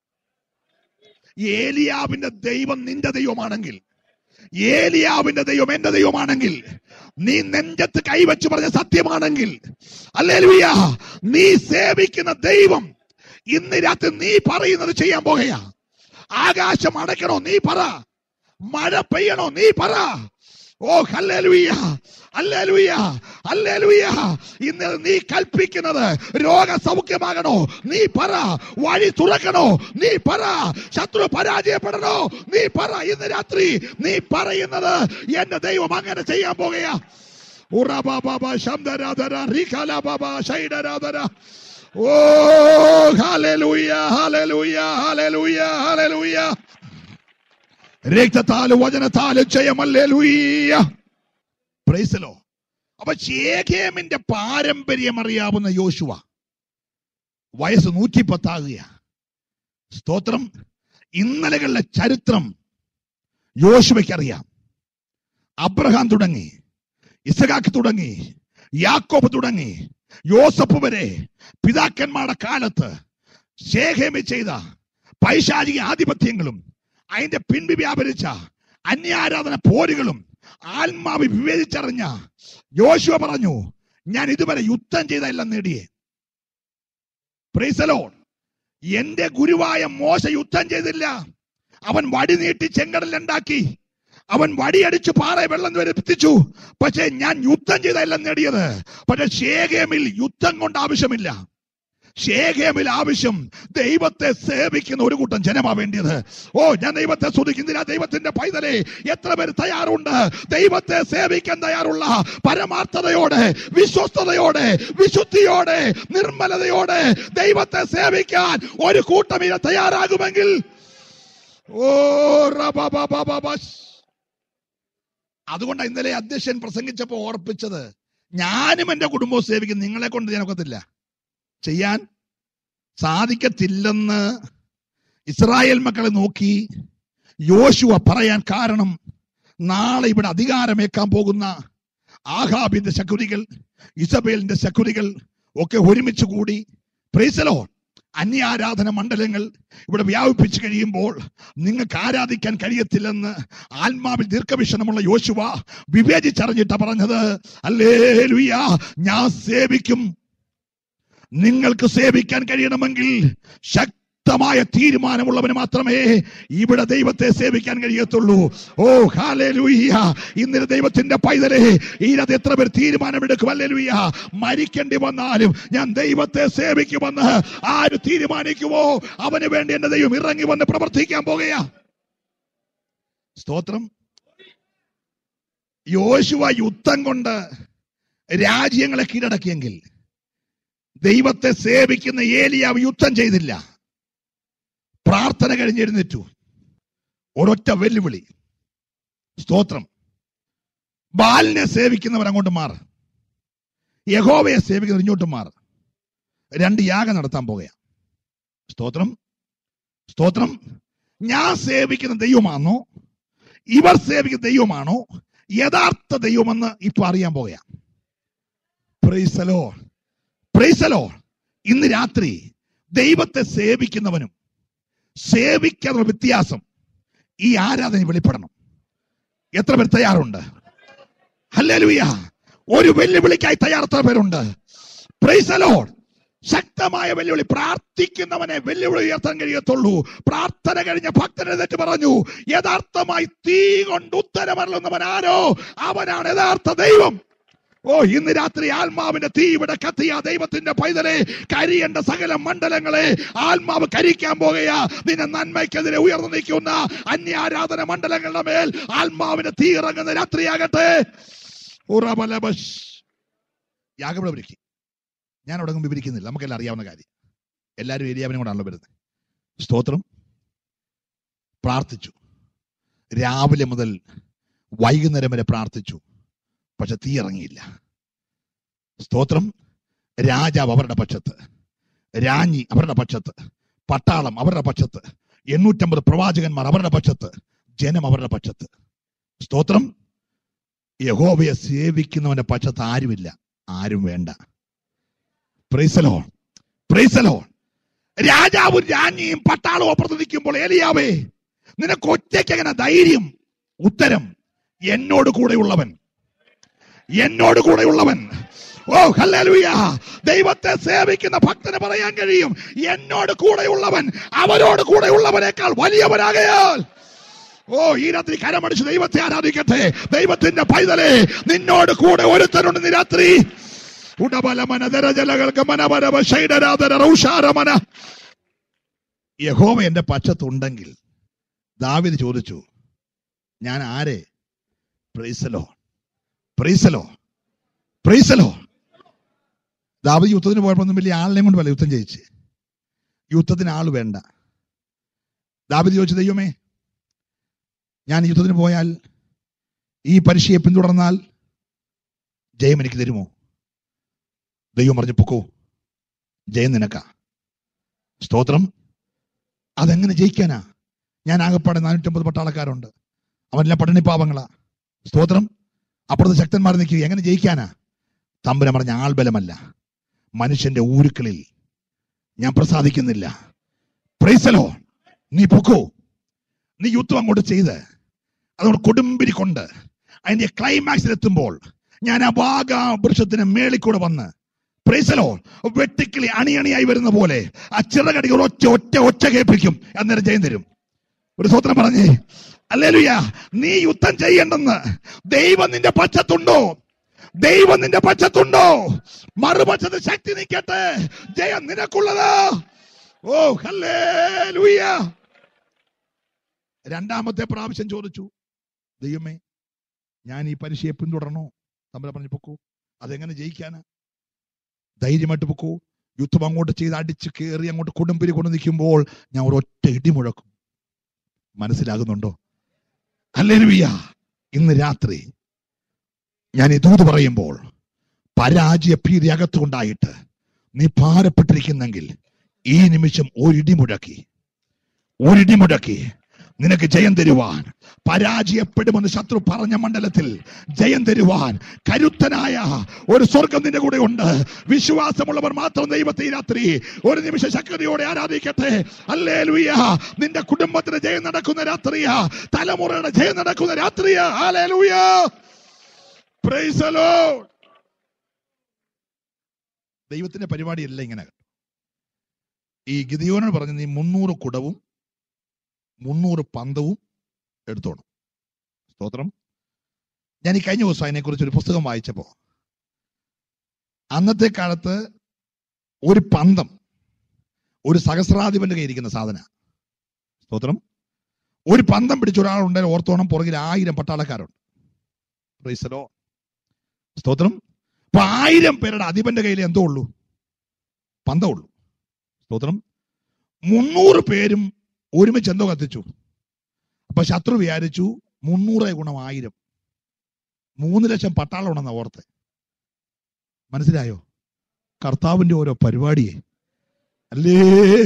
ഏലിയാവിന്റെ ദൈവം നിന്റെ ദൈവമാണെങ്കിൽ ഏലിയാവിന്റെ ദൈവം എന്റെ ദൈവമാണെങ്കിൽ നീ നെഞ്ചത്ത് കൈവച്ച് പറഞ്ഞ സത്യമാണെങ്കിൽ അല്ലേലുയ്യ നീ സേവിക്കുന്ന ദൈവം ഇന്ന് രാത്രി നീ പറയുന്നത് ചെയ്യാൻ പോകുകയാ ആകാശം അടയ്ക്കണോ നീ പറ മഴ പെയ്യണോ നീ പറ ഓ ഹല്ലേലൂയ ഹല്ലേലൂയ ഹല്ലേലൂയ ഇന്ന് നീ കൽപ്പിക്കുന്നത് രോഗസൗഖ്യമാകണോ നീ പറ വഴി തുറക്കണോ നീ പറ ശത്രു പരാജയപ്പെടണോ നീ പറ ഇന്ന് രാത്രി നീ പറയുന്നത് എന്റെ ദൈവം അങ്ങനെ ചെയ്യാൻ പോകുകയാ ഉറബാബാബ ശബ്ദരാധര റിഖാലാബാബ ശൈഡരാധര ഓ ഹല്ലേലൂയ ഹല്ലേലൂയ ഹല്ലേലൂയ ഹല്ലേലൂയ രക്തത്താല് വചനത്താല് ജയമല്ലേലൂയ പ്രൈസലോ അപ്പൊ ശേഖേമിന്റെ പാരമ്പര്യം അറിയാവുന്ന യോശുവ വയസ്സ് നൂറ്റി പത്താകുക സ്തോത്രം ഇന്നലകളിലെ ചരിത്രം യോശുവയ്ക്ക് അറിയാം അബ്രഹാം തുടങ്ങി ഇസഖാക്ക് തുടങ്ങി യാക്കോബ് തുടങ്ങി യോസഫ് വരെ പിതാക്കന്മാരുടെ കാലത്ത് ശേഖേമി ചെയ്ത പൈശാചിക ആധിപത്യങ്ങളും അതിന്റെ പിൻപി വ്യാപരിച്ച അന്യാരാധന പോരുകളും ആത്മാവ് വിവേചിച്ചറിഞ്ഞ യോശുവ പറഞ്ഞു ഞാൻ ഇതുവരെ യുദ്ധം ചെയ്തെല്ലാം നേടിയേ പ്രൈസലോ എന്റെ ഗുരുവായ മോശ യുദ്ധം ചെയ്തില്ല അവൻ വടി നീട്ടി ചെങ്കടലുണ്ടാക്കി അവൻ വടിയടിച്ച് പാറ വെള്ളം വരെ എത്തിച്ചു പക്ഷെ ഞാൻ യുദ്ധം ചെയ്തെല്ലാം നേടിയത് പക്ഷെ ശേഖേമിൽ യുദ്ധം കൊണ്ട് ആവശ്യമില്ല ശേഖേമിൽ ആവശ്യം ദൈവത്തെ സേവിക്കുന്ന ഒരു കൂട്ടം ജനമാ വേണ്ടിയത് ഓ ഞാൻ ദൈവത്തെ സ്തുതിക്കുന്നില്ല ദൈവത്തിന്റെ പൈതലെ എത്ര പേര് തയ്യാറുണ്ട് ദൈവത്തെ സേവിക്കാൻ തയ്യാറുള്ള പരമാർത്ഥതയോടെ വിശ്വസ്തയോടെ വിശുദ്ധിയോടെ നിർമ്മലതയോടെ ദൈവത്തെ സേവിക്കാൻ ഒരു കൂട്ടം ഇത് തയ്യാറാകുമെങ്കിൽ ഓ റബബബബബസ്. അതുകൊണ്ട് ഇന്നലെ അധ്യക്ഷൻ പ്രസംഗിച്ചപ്പോ ഓർപ്പിച്ചത് ഞാനും എന്റെ കുടുംബവും സേവിക്കും നിങ്ങളെ കൊണ്ട് ഞാൻ ഒക്കത്തില്ല ചെയ്യാൻ സാധിക്കത്തില്ലെന്ന് ഇസ്രായേൽ മക്കളെ നോക്കി യോശുവ പറയാൻ കാരണം നാളെ ഇവിടെ അധികാരമേക്കാൻ പോകുന്ന ആഹാബിന്റെ ശകുരികൾ ഇസബേലിന്റെ ശകുരികൾ ഒക്കെ ഒരുമിച്ച് കൂടി പ്രൈസലോ അന്യാരാധന മണ്ഡലങ്ങൾ ഇവിടെ വ്യാപിപ്പിച്ചു കഴിയുമ്പോൾ നിങ്ങൾക്ക് ആരാധിക്കാൻ കഴിയത്തില്ലെന്ന് ആത്മാവിൽ ദീർഘവീക്ഷണമുള്ള യോശുവ വിവേചിച്ചറിഞ്ഞിട്ട പറഞ്ഞത് അല്ലേ ഞാൻ സേവിക്കും നിങ്ങൾക്ക് സേവിക്കാൻ കഴിയണമെങ്കിൽ ശക്തമായ തീരുമാനമുള്ളവന് മാത്രമേ ഇവിടെ ദൈവത്തെ സേവിക്കാൻ കഴിയത്തുള്ളൂ ഓ ഹാലേലൂയ്യ ഇന്നലെ ദൈവത്തിന്റെ പൈതലേ ഈരത് എത്ര പേർ തീരുമാനമെടുക്കും അല്ലേലൂയ്യ മരിക്കേണ്ടി വന്നാലും ഞാൻ ദൈവത്തെ സേവിക്കുമെന്ന് ആര് തീരുമാനിക്കുമോ അവന് വേണ്ടി എന്റെ ദൈവം ഇറങ്ങി വന്ന് പ്രവർത്തിക്കാൻ പോകുകയാ സ്തോത്രം യോശുവ യുദ്ധം കൊണ്ട് രാജ്യങ്ങളെ കീഴടക്കിയെങ്കിൽ ദൈവത്തെ സേവിക്കുന്ന ഏലിയാവ് യുദ്ധം ചെയ്തില്ല പ്രാർത്ഥന കഴിഞ്ഞെഴുന്നേറ്റു ഒരൊറ്റ വെല്ലുവിളി സ്തോത്രം ബാലിനെ സേവിക്കുന്നവർ അങ്ങോട്ട് മാറ് യഹോവയെ സേവിക്കുന്നവർ ഇങ്ങോട്ട് മാറ് രണ്ട് യാഗം നടത്താൻ പോകുക സ്തോത്രം സ്തോത്രം ഞാൻ സേവിക്കുന്ന ദൈവമാണോ ഇവർ സേവിക്കുന്ന ദൈവമാണോ യഥാർത്ഥ ദൈവമെന്ന് ഇപ്പൊ അറിയാൻ പോകുക പ്രൈസലോ പ്രൈസലോ ഇന്ന് രാത്രി ദൈവത്തെ സേവിക്കുന്നവനും സേവിക്കാനുള്ള വ്യത്യാസം ഈ ആരാധന വെളിപ്പെടണം എത്ര പേർ തയ്യാറുണ്ട് ഹല്ലേലൂയ ഒരു വെല്ലുവിളിക്കായി തയ്യാർ എത്ര പേരുണ്ട് പ്രൈസലോ ശക്തമായ വെല്ലുവിളി പ്രാർത്ഥിക്കുന്നവനെ വെല്ലുവിളി ഉയർത്താൻ കഴിയത്തുള്ളൂ പ്രാർത്ഥന കഴിഞ്ഞ ഭക്തനെ തെറ്റ് പറഞ്ഞു യഥാർത്ഥമായി തീ കൊണ്ട് ഉത്തരമറിയുന്നവൻ ആരോ അവനാണ് യഥാർത്ഥ ദൈവം ഓ ഇന്ന് രാത്രി ആത്മാവിന്റെ തീ ഇവിടെ കത്തിയ ദൈവത്തിന്റെ പൈതലെ കരിയേണ്ട സകല മണ്ഡലങ്ങളെ ആത്മാവ് കരിക്കാൻ പോകുകയാ നിന്നെ നന്മയ്ക്കെതിരെ ഉയർന്നു നിൽക്കുന്ന അന്യാരാധന മണ്ഡലങ്ങളുടെ മേൽ ആത്മാവിന്റെ തീ ഇറങ്ങുന്ന രാത്രിയാകട്ടെ ഉറബലബശ്. യാഗവിടെ ഒരുക്കി ഞാൻ അവിടെ ഒന്നും വിവരിക്കുന്നില്ല നമുക്കെല്ലാം അറിയാവുന്ന കാര്യം എല്ലാവരും ഏരിയാവിനും കൂടാണല്ലോ വരുന്നത് സ്തോത്രം പ്രാർത്ഥിച്ചു രാവിലെ മുതൽ വൈകുന്നേരം വരെ പ്രാർത്ഥിച്ചു പക്ഷെ തീ ഇറങ്ങിയില്ല സ്തോത്രം രാജാവ് അവരുടെ പക്ഷത്ത് രാഞ്ഞി അവരുടെ പക്ഷത്ത് പട്ടാളം അവരുടെ പക്ഷത്ത് എണ്ണൂറ്റമ്പത് പ്രവാചകന്മാർ അവരുടെ പക്ഷത്ത് ജനം അവരുടെ പക്ഷത്ത് സ്തോത്രം യഹോവയെ സേവിക്കുന്നവന്റെ പക്ഷത്ത് ആരുമില്ല ആരും വേണ്ട പ്രൈസലോ പ്രൈസലോ രാജാവും രാജ്ഞിയും പട്ടാളവും അപ്പുറത്ത് നിൽക്കുമ്പോൾ ഏലിയാവേ നിനക്ക് ഒറ്റയ്ക്ക് എങ്ങനെ ധൈര്യം ഉത്തരം എന്നോട് കൂടെയുള്ളവൻ എന്നോട് കൂടെയുള്ളവൻ ഓ ഹല്ലേലൂയ ദൈവത്തെ സേവിക്കുന്ന ഭക്തന് പറയാൻ കഴിയും എന്നോട് കൂടെയുള്ളവൻ അവരോട് കൂടെയുള്ളവനേക്കാൾ വലിയവനാകയാൽ ഓ ഈ രാത്രി കരമടിച്ച് ദൈവത്തെ ആരാധിക്കട്ടെ ദൈവത്തിന്റെ പൈതലേ നിന്നോട് കൂടെ ഒരുത്തനുണ്ട് ഇന്ന് രാത്രി ഉടബലമന ദരജലകൾക്ക് മനപരമ ശൈഡരാധര റൗഷാരമന യഹോവ എന്റെ പക്ഷത്തുണ്ടെങ്കിൽ ദാവിദ് ചോദിച്ചു ഞാൻ ആരെ പ്രൈസലോ പ്രൈസലോ പ്രൈസലോ ദാവിദ് യുദ്ധത്തിന് പോയപ്പോഴൊന്നും വലിയ ആളിനെയും കൊണ്ട് വല്ല യുദ്ധം ജയിച്ച് യുദ്ധത്തിന് ആൾ വേണ്ട ദാവിദ് ചോദിച്ചു ദൈവമേ ഞാൻ യുദ്ധത്തിന് പോയാൽ ഈ പരീക്ഷയെ പിന്തുടർന്നാൽ ജയം എനിക്ക് തരുമോ ദൈവം പറഞ്ഞു പൊക്കോ ജയം നിനക്കാ സ്തോത്രം അതെങ്ങനെ ജയിക്കാനാ ഞാൻ ആകപ്പാടെ നാനൂറ്റമ്പത് പട്ടാളക്കാരുണ്ട് അവനെല്ലാം പട്ടിണി പാവങ്ങളാ സ്തോത്രം അപ്പുറത്ത് ശക്തന്മാർ നിൽക്കുക എങ്ങനെ ജയിക്കാനാ തമ്പുരം പറഞ്ഞ ആൾബലമല്ല മനുഷ്യന്റെ ഊരുക്കളിൽ ഞാൻ പ്രസാദിക്കുന്നില്ല പ്രൈസലോ നീ പൊക്കോ നീ യുദ്ധം അങ്ങോട്ട് ചെയ്ത് അതുകൊണ്ട് കൊടുമ്പിരി കൊണ്ട് അതിന്റെ ക്ലൈമാക്സിൽ എത്തുമ്പോൾ ഞാൻ ആ വാഗ വൃക്ഷത്തിന് മേളിക്കൂടെ വന്ന് പ്രൈസലോ വെട്ടിക്കിളി അണിയണിയായി വരുന്ന പോലെ ആ ചിറകടികൾ ഒറ്റ ഒറ്റ ഒറ്റ കേൾപ്പിക്കും അന്നേരം ജയം തരും ഒരു സ്വത്രം പറഞ്ഞേ അല്ലേലുയ നീ യുദ്ധം ചെയ്യണ്ടെന്ന് ദൈവം നിന്റെ പക്ഷത്തുണ്ടോ ദൈവം നിന്റെ പക്ഷത്തുണ്ടോ മറുപക്ഷത്ത് ശക്തി നിൽക്കട്ടെ ജയം നിനക്കുള്ളത് ഓ ഹല്ലേലൂയ രണ്ടാമത്തെ പ്രാവശ്യം ചോദിച്ചു ദൈവമേ ഞാൻ ഈ പരീക്ഷയെ പിന്തുടരണോ തമ്മിൽ പറഞ്ഞു പൊക്കൂ അതെങ്ങനെ ജയിക്കാനാ ധൈര്യമായിട്ട് പൊക്കൂ യുദ്ധം അങ്ങോട്ട് ചെയ്ത് അടിച്ച് കയറി അങ്ങോട്ട് കൊടുമ്പിരി കൊണ്ട് നിൽക്കുമ്പോൾ ഞാൻ ഒരൊറ്റ ഇടി മുഴക്കും മനസ്സിലാകുന്നുണ്ടോ അല്ലേലുയ്യ ഇന്ന് രാത്രി ഞാൻ ഈ ദൂത് പറയുമ്പോൾ പരാജയ ഭീതി അകത്തുണ്ടായിട്ട് നീ ഭാരപ്പെട്ടിരിക്കുന്നെങ്കിൽ ഈ നിമിഷം ഒരിടി മുഴക്കി ഒരിടി മുഴക്കി നിനക്ക് ജയം തരുവാൻ പരാജയപ്പെടുമെന്ന് ശത്രു പറഞ്ഞ മണ്ഡലത്തിൽ ജയം തരുവാൻ കരുത്തനായ ഒരു സ്വർഗം നിന്റെ കൂടെ ഉണ്ട് വിശ്വാസമുള്ളവർ മാത്രം ദൈവത്തെ ഈ രാത്രി ഒരു നിമിഷ ശക്തിയോടെ ആരാധിക്കട്ടെ അല്ലേ ലുയ്യ നിന്റെ കുടുംബത്തിന് ജയം നടക്കുന്ന രാത്രിയാ തലമുറയുടെ ജയം നടക്കുന്ന രാത്രിയാ അല്ലേ ലുയ്യ Praise the Lord. ദൈവത്തിന്റെ പരിപാടിയല്ല ഇങ്ങനെ ഈ ഗിദിയോനോട് പറഞ്ഞു നീ മുന്നൂറ് കുടവും മുന്നൂറ് പന്തവും എടുത്തോണം സ്തോത്രം ഞാൻ ഈ കഴിഞ്ഞ ദിവസം അതിനെക്കുറിച്ച് ഒരു പുസ്തകം വായിച്ചപ്പോ അന്നത്തെ കാലത്ത് ഒരു പന്തം ഒരു സഹസ്രാധിപന്റെ കയ്യിൽ ഇരിക്കുന്ന സാധന സ്തോത്രം ഒരു പന്തം പിടിച്ച ഒരാളുണ്ടെങ്കിൽ ഓർത്തോണം പുറകിൽ ആയിരം പട്ടാളക്കാരുണ്ട് Praise the Lord. സ്തോത്രം അപ്പൊ ആയിരം പേരുടെ അധിപന്റെ കയ്യിൽ എന്തോ ഉള്ളൂ പന്തമുള്ളൂ സ്തോത്രം മുന്നൂറ് പേരും ഒരുമിച്ച് എന്തോ കത്തിച്ചു അപ്പൊ ശത്രു വിചാരിച്ചു മുന്നൂറ് ഗുണം ആയിരം മൂന്ന് ലക്ഷം പട്ടാളം ഉണ്ടെന്ന ഓർത്ത് മനസ്സിലായോ കർത്താവിന്റെ ഓരോ പരിപാടിയെ അല്ലേ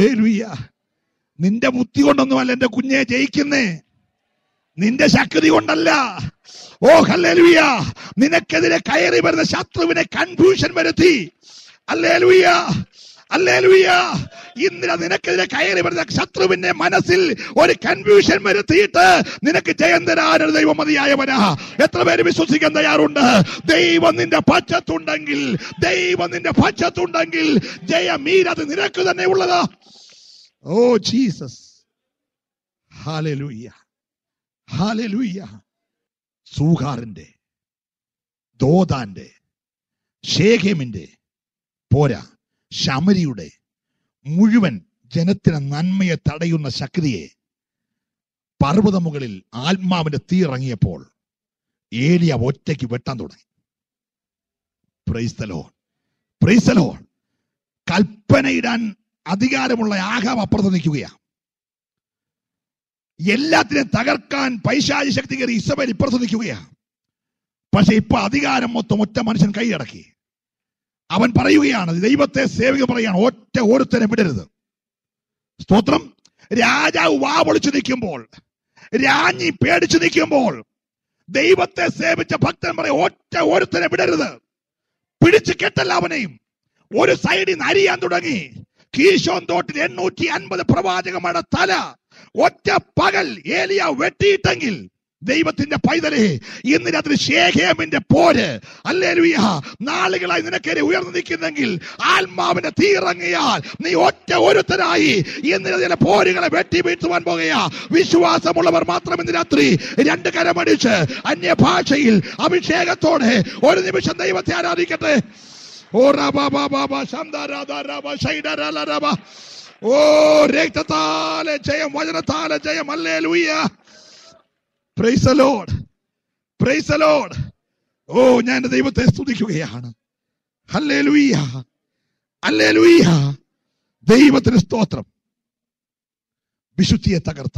നിന്റെ ബുദ്ധി കൊണ്ടൊന്നുമല്ല എന്റെ കുഞ്ഞെ ജയിക്കുന്നേ നിന്റെ ശക്തി കൊണ്ടല്ല ഓ ഹല്ലേലൂയ നിനക്കെതിരെ കയറി വരുന്ന ശത്രുവിനെ കൺഫ്യൂഷൻ വരുത്തി അല്ലേലൂയ അല്ലേലൂയ ഇന്നലെ നിനക്കെതിരെ കയറി വരുന്ന ശത്രുവിന്റെ മനസ്സിൽ ഒരു കൺഫ്യൂഷൻ വരുത്തിയിട്ട് നിനക്ക് ജയം തരാനൊരു ദൈവം മതിയായവനാ എത്ര പേര് വിശ്വസിക്കാൻ തയ്യാറുണ്ട് ദൈവം നിന്റെ പച്ചത്തുണ്ടെങ്കിൽ ദൈവം നിന്റെ പച്ചത്തുണ്ടെങ്കിൽ ജയമീരത് നിനക്ക് തന്നെ ഉള്ളതാ ഓ ജീസസ് ഹാലലൂയ്യ ഹാലലൂയ്യ സൂഹാറിന്റെ ദോതാന്റെ ഷേഖേമിന്റെ പോരാ ശമരിയുടെ മുഴുവൻ ജനത്തിന് നന്മയെ തടയുന്ന ശക്തിയെ പർവ്വതമുകളിൽ ആത്മാവിന്റെ തീ ഇറങ്ങിയപ്പോൾ ഏലിയ ഒറ്റയ്ക്ക് വെട്ടാൻ തുടങ്ങി പ്രൈസ്തലോ പ്രൈസ്തലോ കൽപ്പനയിടാൻ അധികാരമുള്ള ആഹാവ് അപ്പുറത്ത് നിൽക്കുകയാണ് എല്ലാത്തിനെയും തകർക്കാൻ പൈശാചി ശക്തി കയറി ഇസബേൽ ഇപ്പുറത്ത് നിൽക്കുകയാണ് പക്ഷെ ഇപ്പൊ അധികാരം മൊത്തം ഒറ്റ മനുഷ്യൻ കൈയടക്കി അവൻ പറയുകയാണ് ദൈവത്തെ സേവിക പറയുകയാണ് ഒറ്റ ഓരോരുത്തരെ വിടരുത് സ്തോത്രം രാജാവ് വാ പൊളിച്ചു നിൽക്കുമ്പോൾ രാജ്ഞി പേടിച്ചു നിൽക്കുമ്പോൾ ദൈവത്തെ സേവിച്ച ഭക്തൻ പറയും ഒറ്റ ഒരുത്തനെ വിടരുത് പിടിച്ചു കെട്ടല്ല അവനെയും ഒരു സൈഡിൽ നിന്ന് അരിയാൻ തുടങ്ങി കീശോൻ തോട്ടിൽ എണ്ണൂറ്റി അൻപത് പ്രവാചകന്മാരുടെ തല ഒറ്റ പകൽ ഏലിയ വെട്ടിയിട്ടെങ്കിൽ ദൈവത്തിന്റെ പൈതലേ ഇന്ന് രാത്രി ഷേഖേമിന്റെ പോര് അല്ലേലുയ നാളുകളായി നിനക്കെതിരെ ഉയർന്നു നിൽക്കുന്നെങ്കിൽ ആത്മാവിന്റെ തീറങ്ങിയാൽ നീ ഒറ്റ ഒരുത്തനായി ഇന്ന് ചില പോരുകളെ വെട്ടി വീഴ്ത്തുവാൻ പോകുകയാ വിശ്വാസമുള്ളവർ മാത്രം ഇന്ന് രാത്രി രണ്ട് കരമടിച്ച് അന്യഭാഷയിൽ അഭിഷേകത്തോടെ ഒരു നിമിഷം ദൈവത്തെ ആരാധിക്കട്ടെ ഓ റബ ബ ബ ബ ശംദ രദ രബ ശൈഡ രല രബ ഓ രക്തത്താലെ ജയം വചനത്താലെ ജയം അല്ലേലൂയ praise the Lord praise the Lord ഓ ഞാൻ എൻ്റെ ദൈവത്തെ സ്തുതിക്കുകയാണ് ഹല്ലേലൂയ ഹല്ലേലൂയ ദൈവത്തിന് സ്തോത്രം വിശുദ്ധിയെ തകർത്ത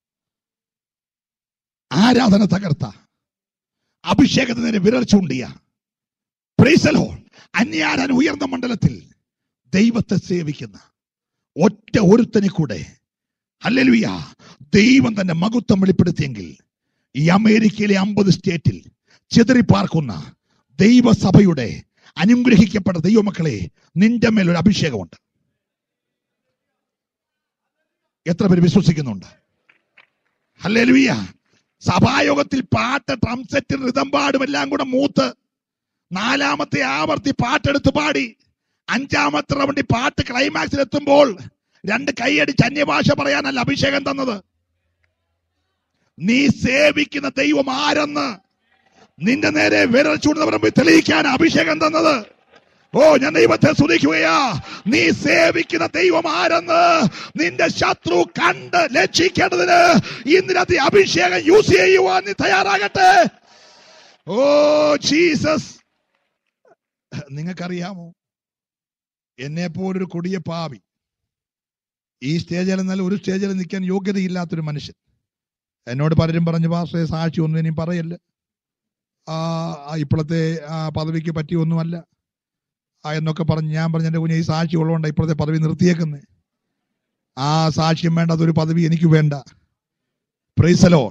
ആരാധന തകർത്ത അഭിഷേകത്തിന് നേരെ വിരൽ ചൂണ്ടിയ പ്രൈസലോ അന്യാരാൻ ഉയർന്ന മണ്ഡലത്തിൽ ദൈവത്തെ സേവിക്കുന്ന ഒറ്റ ഒരുത്തനെ കൂടെ ഹല്ലേലൂയ ദൈവം തന്റെ മകുത്വം വെളിപ്പെടുത്തിയെങ്കിൽ ഈ അമേരിക്കയിലെ അമ്പത് സ്റ്റേറ്റിൽ ചിതറിപ്പാർക്കുന്ന ദൈവസഭയുടെ അനുഗ്രഹിക്കപ്പെട്ട ദൈവമക്കളെ നിന്റെ മേൽ ഒരു അഭിഷേകമുണ്ട് എത്ര പേര് വിശ്വസിക്കുന്നുണ്ട് ഹല്ലേലൂയ സഭായോഗത്തിൽ പാട്ട് ട്രംസെറ്റ് റിതമ്പാടും എല്ലാം കൂടെ മൂത്ത് നാലാമത്തെ ആവർത്തി പാട്ടെടുത്ത് പാടി അഞ്ചാമത്തെ റൗണ്ടിൽ പാട്ട് ക്ലൈമാക്സിൽ എത്തുമ്പോൾ രണ്ട് കൈയടിച്ച് അന്യഭാഷ പറയാനല്ല അഭിഷേകം തന്നത് നീ സേവിക്കുന്ന ദൈവം ആരെന്ന് നിന്റെ നേരെ വിരൽ ചൂടുന്നവർ തെളിയിക്കാൻ അഭിഷേകം തന്നത് ഓ ഞാൻ ദൈവത്തെ സ്തുതിക്കുകയാ നീ സേവിക്കുന്ന ദൈവം ആരെന്ന് നിന്റെ ശത്രു കണ്ട് ലക്ഷിക്കേണ്ടതിന് ഇന്നിനത്തെ അഭിഷേകം യൂസ് ചെയ്യുവാൻ നീ തയ്യാറാകട്ടെ ഓ ജീസസ് നിങ്ങൾക്കറിയാമോ എന്നെ പോലൊരു കൊടിയ പാവി ഈ സ്റ്റേജിൽ എന്നാൽ ഒരു സ്റ്റേജിൽ നിൽക്കാൻ യോഗ്യതയില്ലാത്തൊരു മനുഷ്യൻ എന്നോട് പലരും പറഞ്ഞു പാസ്റ്റേ സാക്ഷി ഒന്നും ഇനി പറയല്ല ആ ആ ഇപ്പോഴത്തെ ആ പദവിക്ക് പറ്റിയൊന്നുമല്ല ആ എന്നൊക്കെ പറഞ്ഞ് ഞാൻ പറഞ്ഞ എൻ്റെ കുഞ്ഞ് ഈ സാക്ഷി ഉള്ളതുകൊണ്ട് ഇപ്പോഴത്തെ പദവി നിർത്തിയേക്കുന്നേ ആ സാക്ഷ്യം വേണ്ട അതൊരു പദവി എനിക്ക് വേണ്ട പ്രൈസലോ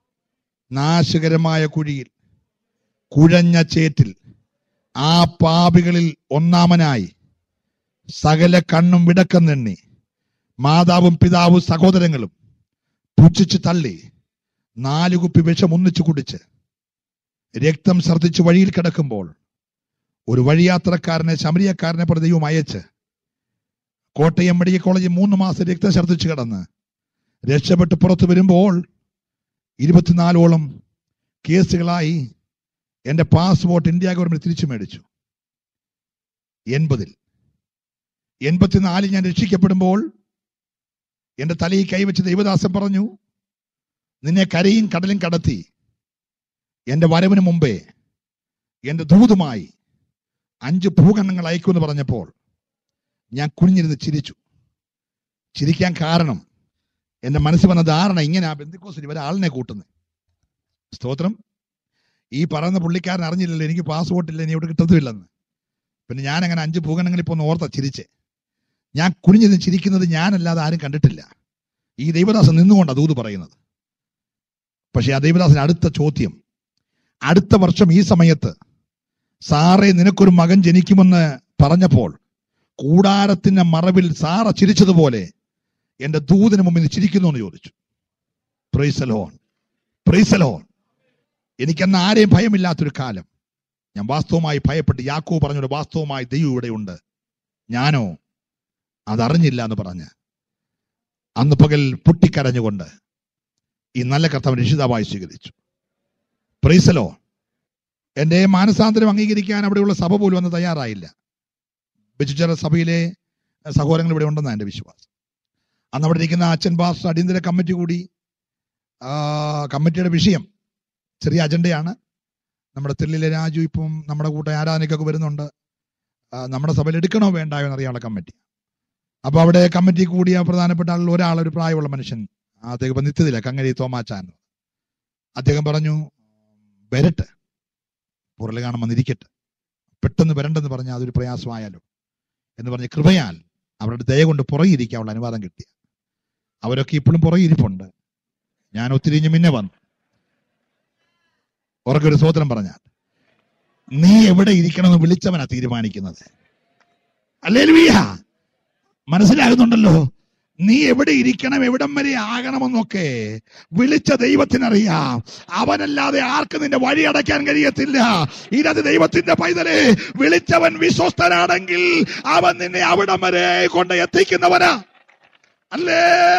നാശകരമായ കുഴിയിൽ കുഴഞ്ഞ ചേറ്റിൽ ആ പാപികളിൽ ഒന്നാമനായി സകല കണ്ണും വിടക്കം നിണ്ണി മാതാവും പിതാവും സഹോദരങ്ങളും പുച്ഛിച്ച് തള്ളി നാലു കുപ്പി വിഷം ഒന്നിച്ചു കുടിച്ച് രക്തം ഛർദ്ദിച്ച് വഴിയിൽ കിടക്കുമ്പോൾ ഒരു വഴിയാത്രക്കാരനെ ശമരിയക്കാരനെ പ്രതി ദൈവം അയച്ച് കോട്ടയം മെഡിക്കൽ കോളേജിൽ മൂന്ന് മാസം രക്തം ഛർദ്ദിച്ച് കിടന്ന് രക്ഷപ്പെട്ട് പുറത്തു വരുമ്പോൾ ഇരുപത്തിനാലോളം കേസുകളായി എന്റെ പാസ്പോർട്ട് ഇന്ത്യ ഗവൺമെന്റ് തിരിച്ചു മേടിച്ചു എൺപതിൽ എൺപത്തിനാലിൽ ഞാൻ രക്ഷിക്കപ്പെടുമ്പോൾ എന്റെ തലയിൽ കൈവച്ച് ദൈവദാസൻ പറഞ്ഞു നിന്നെ കരയും കടലും കടത്തി എന്റെ വരവിന് മുമ്പേ എന്റെ ദൂതുമായി അഞ്ച് ഭൂഖണ്ഡങ്ങൾ അയക്കുമെന്ന് പറഞ്ഞപ്പോൾ ഞാൻ കുനിഞ്ഞിരുന്ന് ചിരിച്ചു ചിരിക്കാൻ കാരണം എന്റെ മനസ്സിൽ വന്ന ധാരണ ഇങ്ങനെ ആ ബന്ധുക്കോസിൽ ഒരാളിനെ കൂട്ടുന്നത് സ്തോത്രം ഈ പറയുന്ന പുള്ളിക്കാരൻ അറിഞ്ഞില്ലല്ലോ എനിക്ക് പാസ്പോർട്ട് ഇല്ല ഇനി ഇവിടെ കിട്ടത്തുമില്ലെന്ന് പിന്നെ ഞാൻ അങ്ങനെ അഞ്ച് ഭൂഖണ്ഡങ്ങളിൽ ഇപ്പോൾ ഒന്ന് ഓർത്ത ചിരിച്ചേ ഞാൻ കുനിഞ്ഞിരുന്ന് ചിരിക്കുന്നത് ഞാനല്ലാതെ ആരും കണ്ടിട്ടില്ല ഈ ദൈവദാസൻ നിന്നുകൊണ്ടാണ് ദൂത് പറയുന്നത് പക്ഷെ ആ ദൈവദാസന് അടുത്ത ചോദ്യം അടുത്ത വർഷം ഈ സമയത്ത് സാറേ നിനക്കൊരു മകൻ ജനിക്കുമെന്ന് പറഞ്ഞപ്പോൾ കൂടാരത്തിന്റെ മറവിൽ സാറ ചിരിച്ചതുപോലെ എന്റെ ദൂതിന് മുമ്പിൽ ചിരിക്കുന്നു എന്ന് ചോദിച്ചു പ്രൈസലോൺ പ്രൈസലോൺ എനിക്കന്ന് ആരെയും ഭയമില്ലാത്തൊരു കാലം ഞാൻ വാസ്തവമായി ഭയപ്പെട്ട് യാക്കോ പറഞ്ഞൊരു വാസ്തവമായി ദൈവം ഇവിടെയുണ്ട് ഞാനോ അതറിഞ്ഞില്ല എന്ന് പറഞ്ഞ് അന്ന് പകൽ പൊട്ടിക്കരഞ്ഞുകൊണ്ട് ഈ നല്ല കർത്താവ് രക്ഷിതാവായി സ്വീകരിച്ചു പ്രീസലോ എന്റെ മാനസാന്തരം അംഗീകരിക്കാൻ അവിടെയുള്ള സഭ പോലും അന്ന് തയ്യാറായില്ല ബിജുചര സഭയിലെ സഹോദരങ്ങൾ ഇവിടെ ഉണ്ടെന്നാണ് എന്റെ വിശ്വാസം അന്ന് അവിടെ ഇരിക്കുന്ന അച്ഛൻ പാസ് അടിയന്തര കമ്മിറ്റി കൂടി ആ, കമ്മിറ്റിയുടെ വിഷയം ചെറിയ അജണ്ടയാണ് നമ്മുടെ തെല്ലിലെ രാജു ഇപ്പം നമ്മുടെ കൂട്ട ആരാധനയ്ക്കൊക്കെ വരുന്നുണ്ട് ആ, നമ്മുടെ സഭയിൽ എടുക്കണോ വേണ്ടായോ എന്നറിയാനുള്ള കമ്മിറ്റി അപ്പൊ അവിടെ കമ്മിറ്റി കൂടിയ പ്രധാനപ്പെട്ട ആളിൽ ഒരാൾ ഒരു പ്രായമുള്ള മനുഷ്യൻ അദ്ദേഹം ഇപ്പൊ നിത്യതില്ല കങ്ങരി തോമാച്ചാൻ അദ്ദേഹം പറഞ്ഞു വരട്ടെ പുറല് കാണാൻ വന്നിരിക്കട്ടെ പെട്ടെന്ന് വരണ്ടെന്ന് പറഞ്ഞാൽ അതൊരു പ്രയാസമായാലോ എന്ന് പറഞ്ഞ് കൃപയാൽ അവരുടെ ദയ കൊണ്ട് പുറകിരിക്കാനുള്ള അനുവാദം കിട്ടി അവരൊക്കെ ഇപ്പോഴും പുറകിരിപ്പുണ്ട് ഞാൻ ഒത്തിരി ഇഞ്ഞ് മുന്നേ വന്നു ഉറക്കെ ഒരു സ്വോത്രം പറഞ്ഞാൽ നീ എവിടെ ഇരിക്കണമെന്ന് വിളിച്ചവനാ തീരുമാനിക്കുന്നത് അല്ലേ മനസ്സിലാകുന്നുണ്ടല്ലോ നീ എവിടെ ഇരിക്കണം എവിടം വരെ ആകണമെന്നൊക്കെ വിളിച്ച ദൈവത്തിനറിയാം അവനല്ലാതെ ആർക്ക് നിന്റെ വഴി അടയ്ക്കാൻ കഴിയത്തില്ല ഇതത് ദൈവത്തിന്റെ പൈതലെ വിളിച്ചവൻ വിശ്വസ്തനാണെങ്കിൽ അവൻ നിന്നെ അവിടം വരെ കൊണ്ട് എത്തിക്കുന്നവനാ അല്ലേ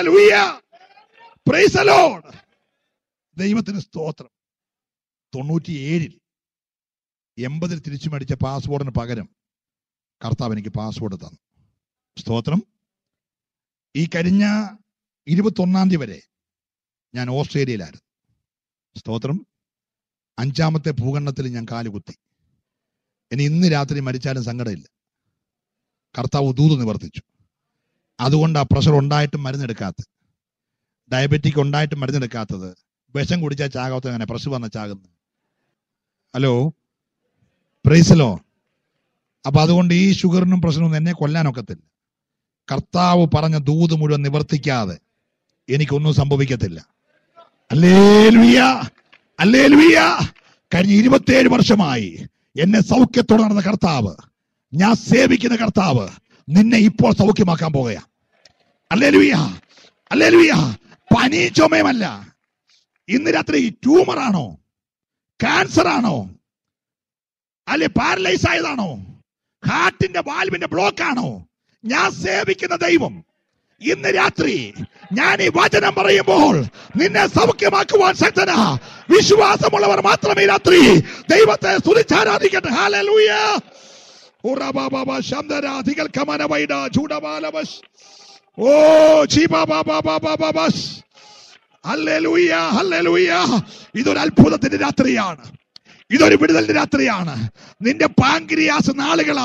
ദൈവത്തിന് സ്തോത്രം തൊണ്ണൂറ്റിയേഴിൽ എൺപതിൽ തിരിച്ചു മേടിച്ച പാസ്പോർട്ടിന് പകരം കർത്താവ് എനിക്ക് പാസ്പോർട്ട് തന്നു സ്തോത്രം ഈ കഴിഞ്ഞ ഇരുപത്തൊന്നാം തീയതി വരെ ഞാൻ ഓസ്ട്രേലിയയിലായിരുന്നു സ്തോത്രം അഞ്ചാമത്തെ ഭൂഖണ്ഡത്തിൽ ഞാൻ കാലുകുത്തി ഇനി ഇന്ന് രാത്രി മരിച്ചാലും സങ്കടമില്ല കർത്താവ് ദൂത് നിവർത്തിച്ചു അതുകൊണ്ട് ആ പ്രഷർ ഉണ്ടായിട്ടും മരുന്നെടുക്കാത്തത് ഡയബറ്റിക് ഉണ്ടായിട്ടും മരുന്നെടുക്കാത്തത് വിഷം കുടിച്ചാൽ ചാകാത്ത അങ്ങനെ പ്രഷർ വന്ന ചാകുന്നു ഹലോ പ്രൈസലോ അപ്പൊ അതുകൊണ്ട് ഈ ഷുഗറിനും പ്രശ്നമൊന്നും എന്നെ കൊല്ലാനൊക്കത്തില്ല കർത്താവ് പറഞ്ഞ ദൂത് മുഴുവൻ നിവർത്തിക്കാതെ എനിക്കൊന്നും സംഭവിക്കത്തില്ല അല്ലേലുയ്യ അല്ലേലുയ്യ കഴിഞ്ഞ ഇരുപത്തിയേഴ് വർഷമായി എന്നെ സൗഖ്യത്തോടെ നടന്ന കർത്താവ് ഞാൻ സേവിക്കുന്ന കർത്താവ് നിന്നെ ഇപ്പോൾ സൗഖ്യമാക്കാൻ പോകുക അല്ലേലുയ്യ അല്ലേലുയ്യ പനി ചുമയുമല്ല ഇന്ന് രാത്രി ട്യൂമർ ആണോ ക്യാൻസർ ആണോ അല്ലെ പാരലൈസ് ആയതാണോ ഹാർട്ടിന്റെ വാൽവിന്റെ ബ്ലോക്ക് ആണോ ഞാൻ സേവിക്കുന്ന ദൈവം ഇന്ന് രാത്രി ഞാൻ ഈ വചനം പറയുമ്പോൾ നിന്നെ സൗഖ്യമാക്കുവാൻ ശക്തനാ വിശ്വാസമുള്ളവർ മാത്രമേ ഈ രാത്രി ദൈവത്തെ സ്തുതിച്ചാരാധിക്കട്ടെ ഹാലലൂയ ഉറബാബാബ ശബ്ദരാധികൾ കമനവൈഡ ചൂടബാലവശ് ഓ ചീബാബാബാബാബാബാബസ് ഹല്ലേലൂയ ഹല്ലേലൂയ ഇതൊരു അത്ഭുതത്തിന്റെ രാത്രിയാണ് ഇതൊരു വിടുതലിന്റെ രാത്രിയാണ് നിന്റെ പാങ്ക്രിയാസ് നാളുകളായി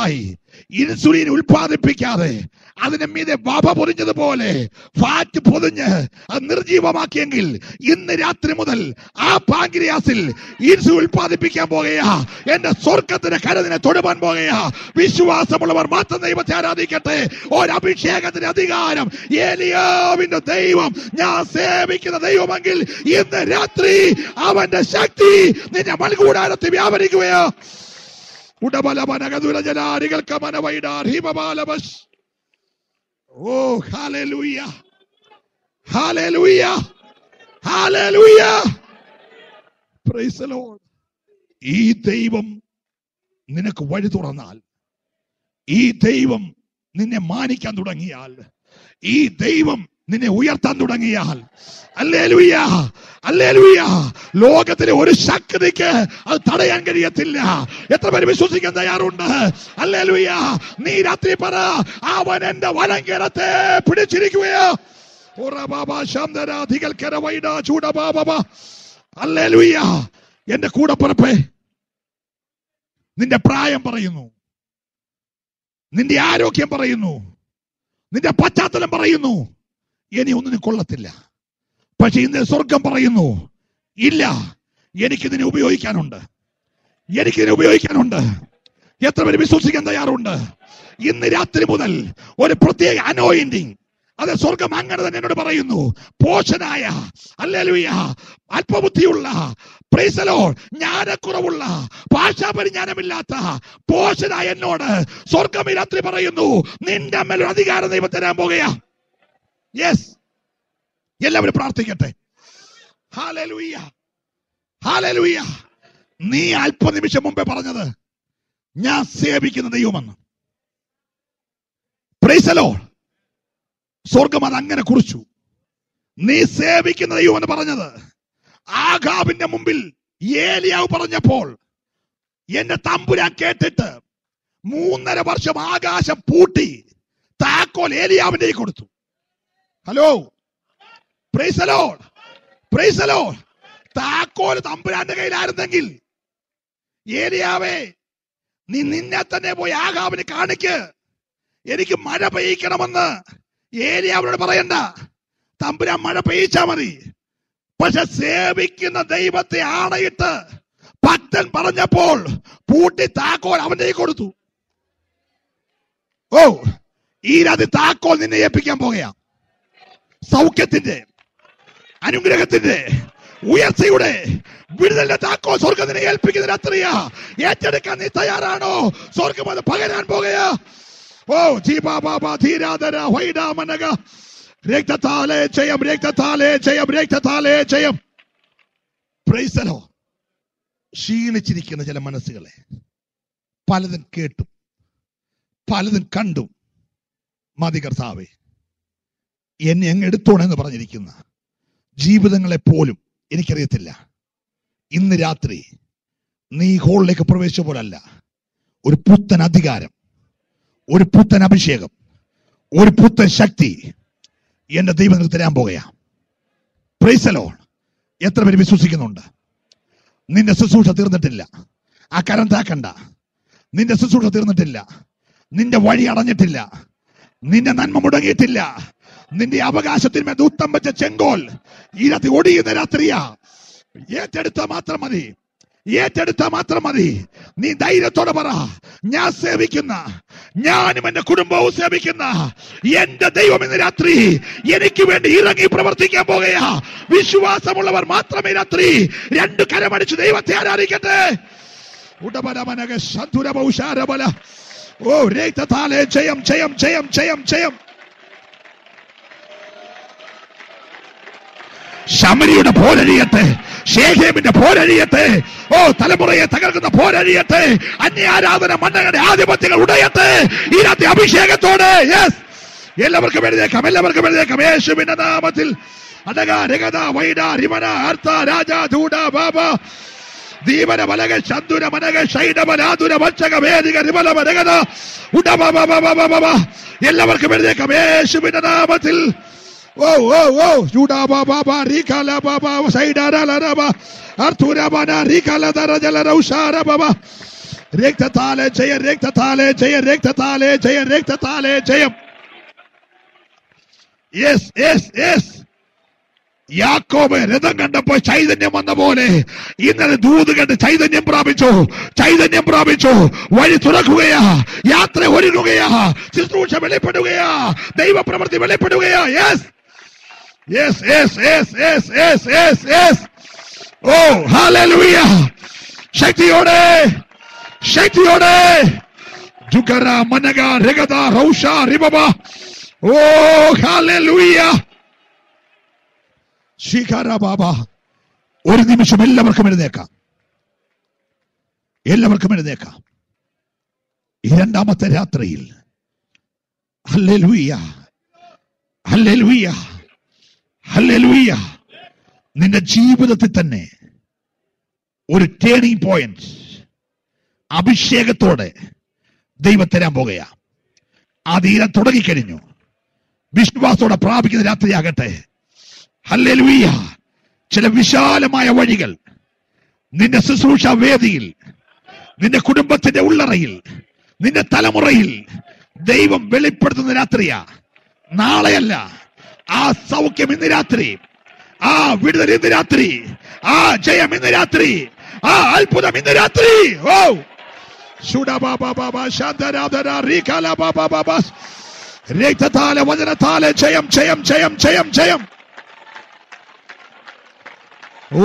ഇൻസുലിൻ ഉൽപ്പാദിപ്പിക്കാതെ അതിനെ മീതെ വഭ പൊതിഞ്ഞതുപോലെ ഫാറ്റ് പൊതിഞ്ഞ് അത് നിർജീവമാക്കിയെങ്കിൽ ഇന്ന് രാത്രി മുതൽ ആ പാങ്ക്രിയാസിൽ ഇൻസുലിൻ ഉൽപ്പാദിപ്പിക്കാൻ പോകുകയാ എന്റെ സ്വർഗത്തിന്റെ കരുതിനെ തൊടുവാൻ പോകുകയാ വിശ്വാസമുള്ളവർ മാത്രം ദൈവത്തെ ആരാധിക്കട്ടെ ഒരഭിഷേകത്തിന്റെ അധികാരം ഏലിയാവിന്റെ ദൈവം ഞാൻ സേവിക്കുന്ന ദൈവമെങ്കിൽ ഇന്ന് രാത്രി അവന്റെ ശക്തി നിന്റെ മൽകൂടാരത്തിൽ വ്യാപരിക്കുകയാ ഉടബലമനകതുരജനാരികൾക്ക് മനവൈഡാർ ഹിമബാലബസ് ഓ ഹാലൂയ ഹാലൂയ ഹാലൂയ ഈ ദൈവം നിനക്ക് വഴി തുറന്നാൽ ഈ ദൈവം നിന്നെ മാനിക്കാൻ തുടങ്ങിയാൽ ഈ ദൈവം നിന്നെ ഉയർത്താൻ തുടങ്ങിയാൽ അല്ലേലുയ്യ അല്ലേലുയ്യ ലോകത്തിലെ ഒരു ശക്തിക്ക് അത് തടയാൻ കഴിയത്തില്ല എത്ര പേര് വിശ്വസിക്കാൻ തയ്യാറുണ്ട് അല്ലേലുയ്യ നീ രാത്രി പറ അവൻ എന്റെ വലങ്കരത്തെ പിടിച്ചിരിക്കുകയോ അല്ലേലുയ്യ എന്റെ കൂടപ്പുറപ്പേ നിന്റെ പ്രായം പറയുന്നു നിന്റെ ആരോഗ്യം പറയുന്നു നിന്റെ പശ്ചാത്തലം പറയുന്നു ഇനി ഒന്നിനും കൊള്ളത്തില്ല പക്ഷെ ഇന്ന് സ്വർഗം പറയുന്നു ഇല്ല എനിക്കിതിനെ ഉപയോഗിക്കാനുണ്ട് എനിക്കിതിനെ ഉപയോഗിക്കാനുണ്ട് എത്ര പേര് വിശ്വസിക്കാൻ തയ്യാറുണ്ട് ഇന്ന് രാത്രി മുതൽ ഒരു പ്രത്യേക അനോയിന്റിങ് അത് സ്വർഗം അങ്ങനെ തന്നെ എന്നോട് പറയുന്നു പോഷനായ അല്ലേലുയ അല്പബുദ്ധിയുള്ള പ്രൈസലോ ജ്ഞാനക്കുറവുള്ള ഭാഷാ പരിജ്ഞാനമില്ലാത്ത പോഷനായ എന്നോട് സ്വർഗം ഈ രാത്രി പറയുന്നു നിന്റെ മേൽ ഒരു അധികാരം ദൈവം തരാൻ പോകുകയാ യെസ് എല്ലാവരും പ്രാർത്ഥിക്കട്ടെ ഹാലലുയ്യ ഹാലലുയ്യ നീ അല്പനിമിഷം മുമ്പേ പറഞ്ഞത് ഞാൻ സേവിക്കുന്ന ദൈവമെന്ന് പ്രൈസലോ സ്വർഗം അത് അങ്ങനെ കുറിച്ചു നീ സേവിക്കുന്ന ദൈവം എന്ന് പറഞ്ഞത് ആകാബിന്റെ മുമ്പിൽ ഏലിയാവ് പറഞ്ഞപ്പോൾ എന്റെ തമ്പുരാൻ കേട്ടിട്ട് മൂന്നര വർഷം ആകാശം പൂട്ടി താക്കോൽ ഏലിയാവിന്റെ കയ്യിൽ കൊടുത്തു ഹലോ പ്രൈസലോ പ്രൈസലോ താക്കോൽ തമ്പുരാന്റെ കയ്യിലായിരുന്നെങ്കിൽ ഏലിയാവേ നീ നിന്നെ തന്നെ പോയി ആകാവിന് കാണിക്ക് എനിക്ക് മഴ പെയ്യിക്കണമെന്ന് ഏലിയാവിനോട് പറയണ്ട തമ്പുരാൻ മഴ പെയ്യിച്ചാ മതി പക്ഷെ സേവിക്കുന്ന ദൈവത്തെ ആണയിട്ട് ഭക്തൻ പറഞ്ഞപ്പോൾ പൂട്ടി താക്കോൽ അവന്റെ കയ്യിൽ കൊടുത്തു ഓ ഈ രാത്രി താക്കോൽ നിന്നെ ഏൽപ്പിക്കാൻ പോകുകയാ സൗഖ്യത്തിന്റെ അനുഗ്രഹത്തിന്റെ ഉയർച്ചയുടെ വിടുതലിന്റെ താക്കോൽ സ്വർഗത്തിനെ ഏൽപ്പിക്കുന്നതിന് അത്രയാ ഏറ്റെടുക്കാൻ നീ തയ്യാറാണോ സ്വർഗം അത് പകരാൻ പോകുകയാ ഓ ജീബാ ബാബാ ധീരാധര വൈഡാമനക രക്തത്താലേ ജയം രക്തത്താലേ ജയം രക്തത്താലേ ജയം പ്രൈസലോ ക്ഷീണിച്ചിരിക്കുന്ന ചില മനസ്സുകളെ പലതും കേട്ടും പലതും കണ്ടും മതി കർത്താവേ എന്നെ അങ്ങ് എടുത്തോണെന്ന് പറഞ്ഞിരിക്കുന്ന ജീവിതങ്ങളെ പോലും എനിക്കറിയത്തില്ല ഇന്ന് രാത്രി നീ ഹോളിലേക്ക് പ്രവേശിച്ച പോലല്ല ഒരു പുത്തൻ അധികാരം ഒരു പുത്തൻ അഭിഷേകം ഒരു പുത്തൻ ശക്തി എന്റെ ദൈവങ്ങൾ തരാൻ പോകുകയാ പ്രൈസലോ എത്ര പേര് വിശ്വസിക്കുന്നുണ്ട് നിന്റെ ശുശ്രൂഷ തീർന്നിട്ടില്ല ആ കരം താക്കണ്ട നിന്റെ ശുശ്രൂഷ തീർന്നിട്ടില്ല നിന്റെ വഴി അടഞ്ഞിട്ടില്ല നിന്റെ നന്മ മുടങ്ങിയിട്ടില്ല നിന്റെ അവകാശത്തിന്മേൽ ദൂത്തം വെച്ച ചെങ്കോൽ ഈ രാത്രി ഒടിയുന്ന രാത്രിയാ ഏറ്റെടുത്ത മാത്രം മതി ഏറ്റെടുത്ത മാത്രം മതി നീ ധൈര്യത്തോടെ പറ ഞാൻ സേവിക്കുന്ന ഞാനും എന്റെ കുടുംബവും സേവിക്കുന്ന എന്റെ ദൈവം ഇന്ന് രാത്രി എനിക്ക് വേണ്ടി ഇറങ്ങി പ്രവർത്തിക്കാൻ പോകുകയാ വിശ്വാസമുള്ളവർ മാത്രമേ രാത്രി രണ്ട് കരമടിച്ച് ദൈവത്തെ ആരാധിക്കട്ടെ ഉടബലമനക സന്ധുരബൗഷാരബല ഓ രക്തത്താലെ ജയം ജയം ജയം ജയം ജയം ശമരിയുടെ പോരഴിയട്ടെ ഷേഖേമിന്റെ പോരഴിയട്ടെ ഓ തലമുറയെ തകർക്കുന്ന പോരഴിയട്ടെ അന്യാരാധന മണ്ണങ്ങളുടെ ആധിപത്യങ്ങൾ ഉടയട്ടെ ഈ രാത്രി അഭിഷേകത്തോടെ യെസ് എല്ലാവർക്കും എഴുതേക്കാം എല്ലാവർക്കും എഴുതേക്കാം യേശുവിന്റെ നാമത്തിൽ അടക രഗത വൈഡ റിമന അർത്ഥ രാജ ധൂട ബാബ ദീപന മലക ശന്തുര മനക ഷൈഡമനാതുര വച്ചക വേദിക റിമല മരകത ഉടബ എല്ലാവർക്കും എഴുതേക്കാം യേശുവിന്റെ നാമത്തിൽ ഓ ഓ ഓ ജൂഡാ ബാബാ ബാ റീകാല ബാബാ സൈഡാര ലരബ അർത്തുര ബന റീകാല ദര ജല റൗഷാര ബാബ രക്തത്താലെ ജയ രക്തത്താലെ ജയ രക്തത്താലെ ജയ രക്തത്താലെ ജയം യെസ് യെസ് യെസ് യാക്കോബ് രഥം കണ്ടപ്പോൾ ചൈതന്യം വന്ന പോലെ ഇന്നലെ ദൂത് കണ്ട് ചൈതന്യം പ്രാപിച്ചു ചൈതന്യം പ്രാപിച്ചു വഴി തുറക്കുകയാ യാത്ര ഒരുങ്ങുകയാ ശുശ്രൂഷ വെളിപ്പെടുകയാ ദൈവപ്രവൃത്തി വെളിപ്പെടുകയാ yes yes yes yes yes yes yes yes ഓ ഹാലൂയ ശക്തിയോടെ ശക്തിയോടെ ജുഗര മനഗ രഗത റൗഷ റിബബ ഓ ഹാലൂയ ശിഖര ബാബ ഒരു നിമിഷം എല്ലാവർക്കും എഴുന്നേക്കാം എല്ലാവർക്കും എഴുന്നേക്കാം ഈ രണ്ടാമത്തെ രാത്രിയിൽ ഹല്ലേലൂയ ഹല്ലേലൂയ ഹല്ലേലൂയ നിന്റെ ജീവിതത്തിൽ തന്നെ ഒരു ടേണിംഗ് പോയിന്റ് അഭിഷേകത്തോടെ ദൈവം തരാൻ പോകുകയാ ആ തീരം തുടങ്ങിക്കഴിഞ്ഞു വിശ്വാസത്തോടെ പ്രാപിക്കുന്ന രാത്രിയാകട്ടെ ഹല്ലേലൂയ ചില വിശാലമായ വഴികൾ നിന്റെ ശുശ്രൂഷ വേദിയിൽ നിന്റെ കുടുംബത്തിന്റെ ഉള്ളറയിൽ നിന്റെ തലമുറയിൽ ദൈവം വെളിപ്പെടുത്തുന്ന രാത്രിയാ നാളെയല്ല ആ സൗഖ്യം ഇന്ന് രാത്രി ആ വിടുതൽ ഇന്ന് രാത്രി ആ ജയം ഇന്ന് രാത്രി ആ അത്ഭുതം ഇന്ന് രാത്രി ഓ രക്തത്താലെ വചനത്താലെ ജയം ജയം ജയം ജയം ജയം ഓ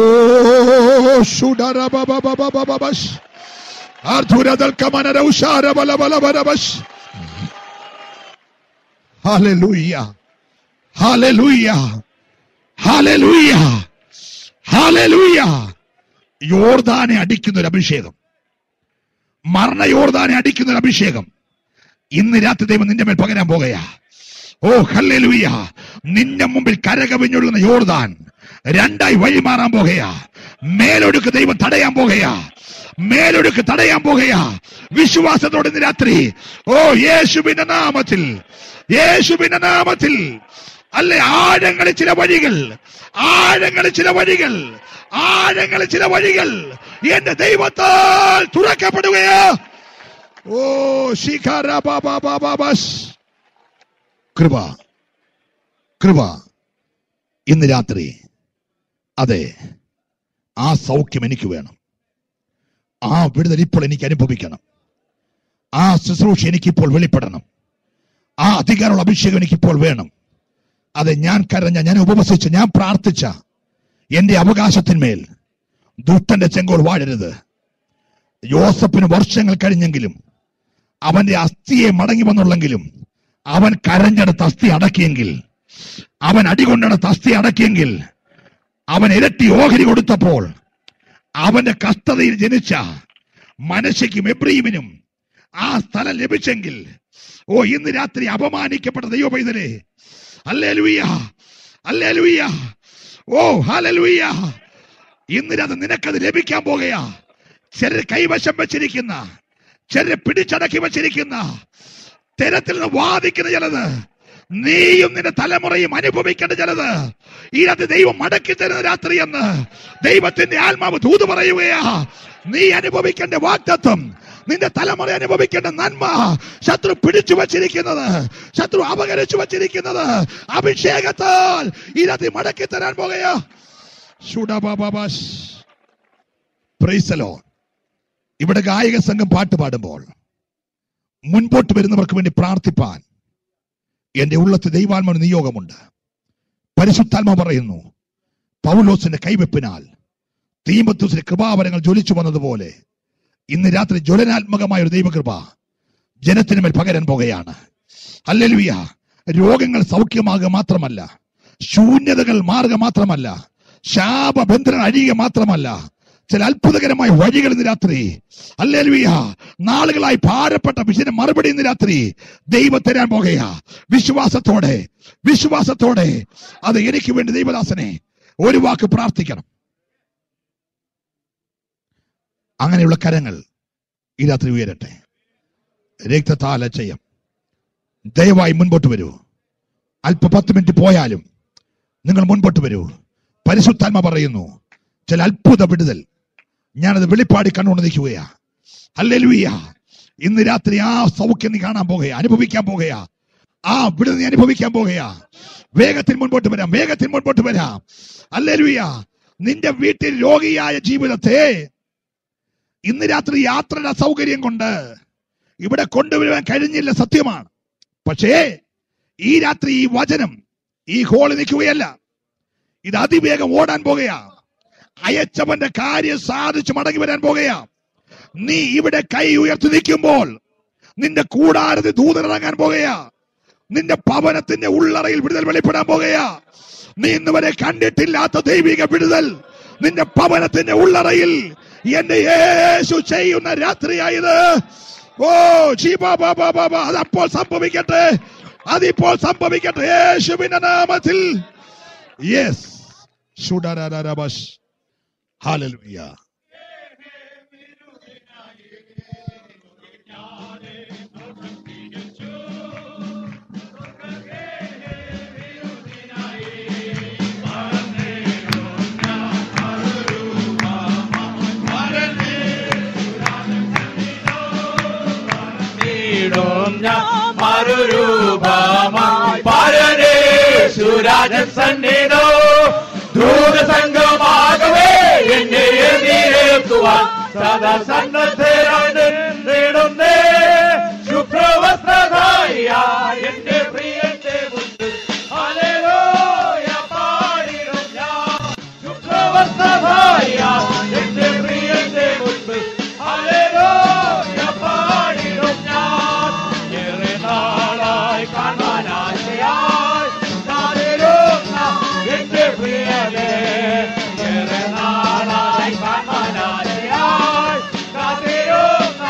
ഷുഡറബബബബബബബഷ് ആർധുരദൽ കമനര ഉഷാരബലബലബലബഷ് ഹല്ലേലൂയ ഹല്ലേലൂയ ഹല്ലേലൂയ ഹല്ലേലൂയ യോർദാനെ അടിക്കുന്ന ഒരു അഭിഷേകം മരണ യോർദാനെ അടിക്കുന്ന ഒരു അഭിഷേകം ഇന്ന് രാത്രി ദൈവം നിന്റെ മേൽ പകരാൻ പോകുകയാ ഓ ഹല്ലേലൂയ നിന്റെ മുമ്പിൽ കരകവിഞ്ഞൊഴുകുന്ന യോർദാൻ രണ്ടായി വഴി മാറാൻ പോകുകയാ മേലൊടുക്ക് ദൈവം തടയാൻ പോകുകയാ മേലൊടുക്ക് തടയാൻ പോകുകയാ വിശ്വാസത്തോടെ ഇന്ന് രാത്രി ഓ യേശുവിന്റെ നാമത്തിൽ യേശുവിന്റെ നാമത്തിൽ അല്ലെ ആഴങ്ങളിൽ ചില വഴികൾ ആഴങ്ങളിൽ ചില വഴികൾ ആഴങ്ങളിൽ ചില വഴികൾ എന്റെ ദൈവത്താൽ തുറക്കപ്പെടുകയാ ഓ ശിഖര ബാബാ ബാബാ ബസ് കൃപ കൃപ ഇന്ന് രാത്രി അതെ ആ സൗഖ്യം എനിക്ക് വേണം ആ വിടുതൽ ഇപ്പോൾ എനിക്ക് അനുഭവിക്കണം ആ ശുശ്രൂഷ എനിക്കിപ്പോൾ വെളിപ്പെടണം ആ അധികാരമുള്ള അഭിഷേകം എനിക്കിപ്പോൾ വേണം അതെ ഞാൻ കരഞ്ഞ ഞാൻ ഉപവസിച്ച് ഞാൻ പ്രാർത്ഥിച്ച എന്റെ അവകാശത്തിന്മേൽ ദുഷ്ടന്റെ ചെങ്കോൾ വാഴരുത് യോസഫിന് വർഷങ്ങൾ കഴിഞ്ഞെങ്കിലും അവന്റെ അസ്ഥിയെ മടങ്ങി വന്നുള്ളെങ്കിലും അവൻ കരഞ്ഞെടുത്ത് അസ്ഥി അടക്കിയെങ്കിൽ അവൻ അടികൊണ്ടെടുത്ത് അസ്ഥി അടക്കിയെങ്കിൽ അവൻ ഇരട്ടി ഓഹരി കൊടുത്തപ്പോൾ അവന്റെ കഷ്ടതയിൽ ജനിച്ച മനശയ്ക്കും എബ്രീമിനും ആ സ്ഥലം ലഭിച്ചെങ്കിൽ ഓ ഇന്ന് രാത്രി അപമാനിക്കപ്പെട്ട ദൈവപൈതലേ അല്ലേ ലുയ്യ അല്ലേ ലുയ്യ ഓ ഹാലലുയ്യ ഇന്ന് രാത്രി നിനക്കത് ലഭിക്കാൻ പോകുകയാ ചിലർ കൈവശം വെച്ചിരിക്കുന്ന ചിലർ പിടിച്ചടക്കി വെച്ചിരിക്കുന്ന തരത്തിൽ നിന്ന് വാദിക്കുന്ന ചിലത് നീയും നിന്റെ തലമുറയും അനുഭവിക്കേണ്ട ചിലത് ഈ രാത്രി ദൈവം മടക്കി തരുന്ന രാത്രി എന്ന് ദൈവത്തിന്റെ ആത്മാവ് തൂത് പറയുകയാ നീ അനുഭവിക്കേണ്ട വാക്തത്വം നിന്റെ തലമുറ അനുഭവിക്കേണ്ട നന്മ ശത്രു പിടിച്ചു വച്ചിരിക്കുന്നത് ശത്രു അപകരിച്ചു വച്ചിരിക്കുന്നത് അഭിഷേകത്താൽ ഈ രാത്രി മടക്കി തരാൻ പോകുകയാ ശുഡബബബസ്. Praise the Lord. ഇവിടെ ഗായക സംഘം പാട്ട് പാടുമ്പോൾ മുൻപോട്ട് വരുന്നവർക്ക് വേണ്ടി പ്രാർത്ഥിപ്പാൻ എന്റെ ഉള്ളത്ത് ദൈവാത്മാവിന് നിയോഗമുണ്ട് പരിശുദ്ധാത്മ പറയുന്നു പൗലോസിന്റെ കൈവെപ്പിനാൽ തീമത്തൂസിന്റെ കൃപാവരങ്ങൾ ജ്വലിച്ചു വന്നതുപോലെ ഇന്ന് രാത്രി ജ്വലനാത്മകമായ ഒരു ദൈവകൃപ ജനത്തിന് മേൽ പകരാൻ പോകുകയാണ് അല്ലെലുയ രോഗങ്ങൾ സൗഖ്യമാകുക മാത്രമല്ല ശൂന്യതകൾ മാറുക മാത്രമല്ല ശാപബന്ധനം അഴിയുക മാത്രമല്ല ചില അത്ഭുതകരമായ വഴികൾ ഇന്ന് രാത്രി അല്ലേലുയ നാളുകളായി ഭാരപ്പെട്ട വിഷയം മറുപടി ഇന്ന് രാത്രി ദൈവം തരാൻ പോകുകയാ വിശ്വാസത്തോടെ വിശ്വാസത്തോടെ അത് എനിക്ക് വേണ്ടി ദൈവദാസനെ ഒരു വാക്ക് പ്രാർത്ഥിക്കണം അങ്ങനെയുള്ള കരങ്ങൾ ഈ രാത്രി ഉയരട്ടെ രക്തത്താല ചെയ്യാം ദയവായി മുൻപോട്ട് വരൂ അല്പ പത്ത് മിനിറ്റ് പോയാലും നിങ്ങൾ മുൻപോട്ട് വരൂ പരിശുദ്ധാത്മ പറയുന്നു ചില അത്ഭുത വിടുതൽ ഞാനത് വെളിപ്പാടി കണ്ടുകൊണ്ട് നിൽക്കുകയാ ഹല്ലേലൂയ ഇന്ന് രാത്രി ആ സൗഖ്യം നീ കാണാൻ പോകുകയാ അനുഭവിക്കാൻ പോകുകയാ ആ വിടുതൽ നീ അനുഭവിക്കാൻ പോകുകയാ വേഗത്തിൽ മുൻപോട്ട് വരാം വേഗത്തിൽ മുൻപോട്ട് വരാം ഹല്ലേലൂയ നിന്റെ വീട്ടിൽ രോഗിയായ ജീവിതത്തെ ഇന്ന് രാത്രി യാത്രയുടെ സൗകര്യം കൊണ്ട് ഇവിടെ കൊണ്ടുവരുവാൻ കഴിഞ്ഞില്ല സത്യമാണ് പക്ഷേ ഈ രാത്രി ഈ വചനം ഈ ഹോളിൽ നിൽക്കുകയല്ല ഇത് അതിവേഗം ഓടാൻ പോകുകയാ അയച്ചവന്റെ കാര്യം സാധിച്ചു മടങ്ങി വരാൻ പോകുകയാ നീ ഇവിടെ കൈ ഉയർത്തി നിൽക്കുമ്പോൾ നിന്റെ കൂടാരത്തിൽ ദൂതനിറങ്ങാൻ പോകുകയാ നിന്റെ ഭവനത്തിന്റെ ഉള്ളറയിൽ വിടുതൽ വെളിപ്പെടാൻ പോകുകയാ നീ ഇന്ന് വരെ കണ്ടിട്ടില്ലാത്ത ദൈവിക വിടുതൽ നിന്റെ ഭവനത്തിന്റെ ഉള്ളറയിൽ എന്റെ യേശു ചെയ്യുന്ന രാത്രിയായത് ഓ ജീബാ ബാബാ ബാബാ അതപ്പോൾ സംഭവിക്കട്ടെ അതിപ്പോൾ സംഭവിക്കട്ടെ യേശുവിന്റെ നാമത്തിൽ യെസ് ഷുഡാരാബഷ് ഹാലലുയ നീടും ഞാൻ മറുരൂപമായി പരനേ സുരാജൻ സന്നിധോ ദൂതസംഘമാകവേ എന്നെ എതിരേൽക്കുവാൻ സദാ സന്നദ്ധരാണ് നേടുന്നേ ശുഭ്രവസ്ത്രധാരിയ എന്റെ പ്രിയന്റെ മുൻപിൽ ഹല്ലേലൂയ പാടിടും ഞാൻ ശുഭ്രവസ്ത്രധാരിയ എന്റെ പ്രിയന്റെ മുൻപിൽ ഹല്ലേലൂയ പാടിടും ഞാൻ ഏറെ നാളായി കാണാൻ ആശയായി കാത്തിരുന്ന എന്റെ പ്രിയനെ ഏറെ നാളായി കാണാൻ ആശയായി കാത്തിരുന്ന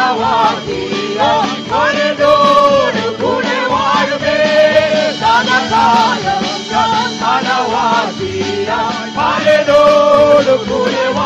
മണവാട്ടിയായി മരനോട് കൂടെ വാഴുമേ സദകാലം ഞാൻ മണവാട്ടിയായി മരനോട് കൂടെ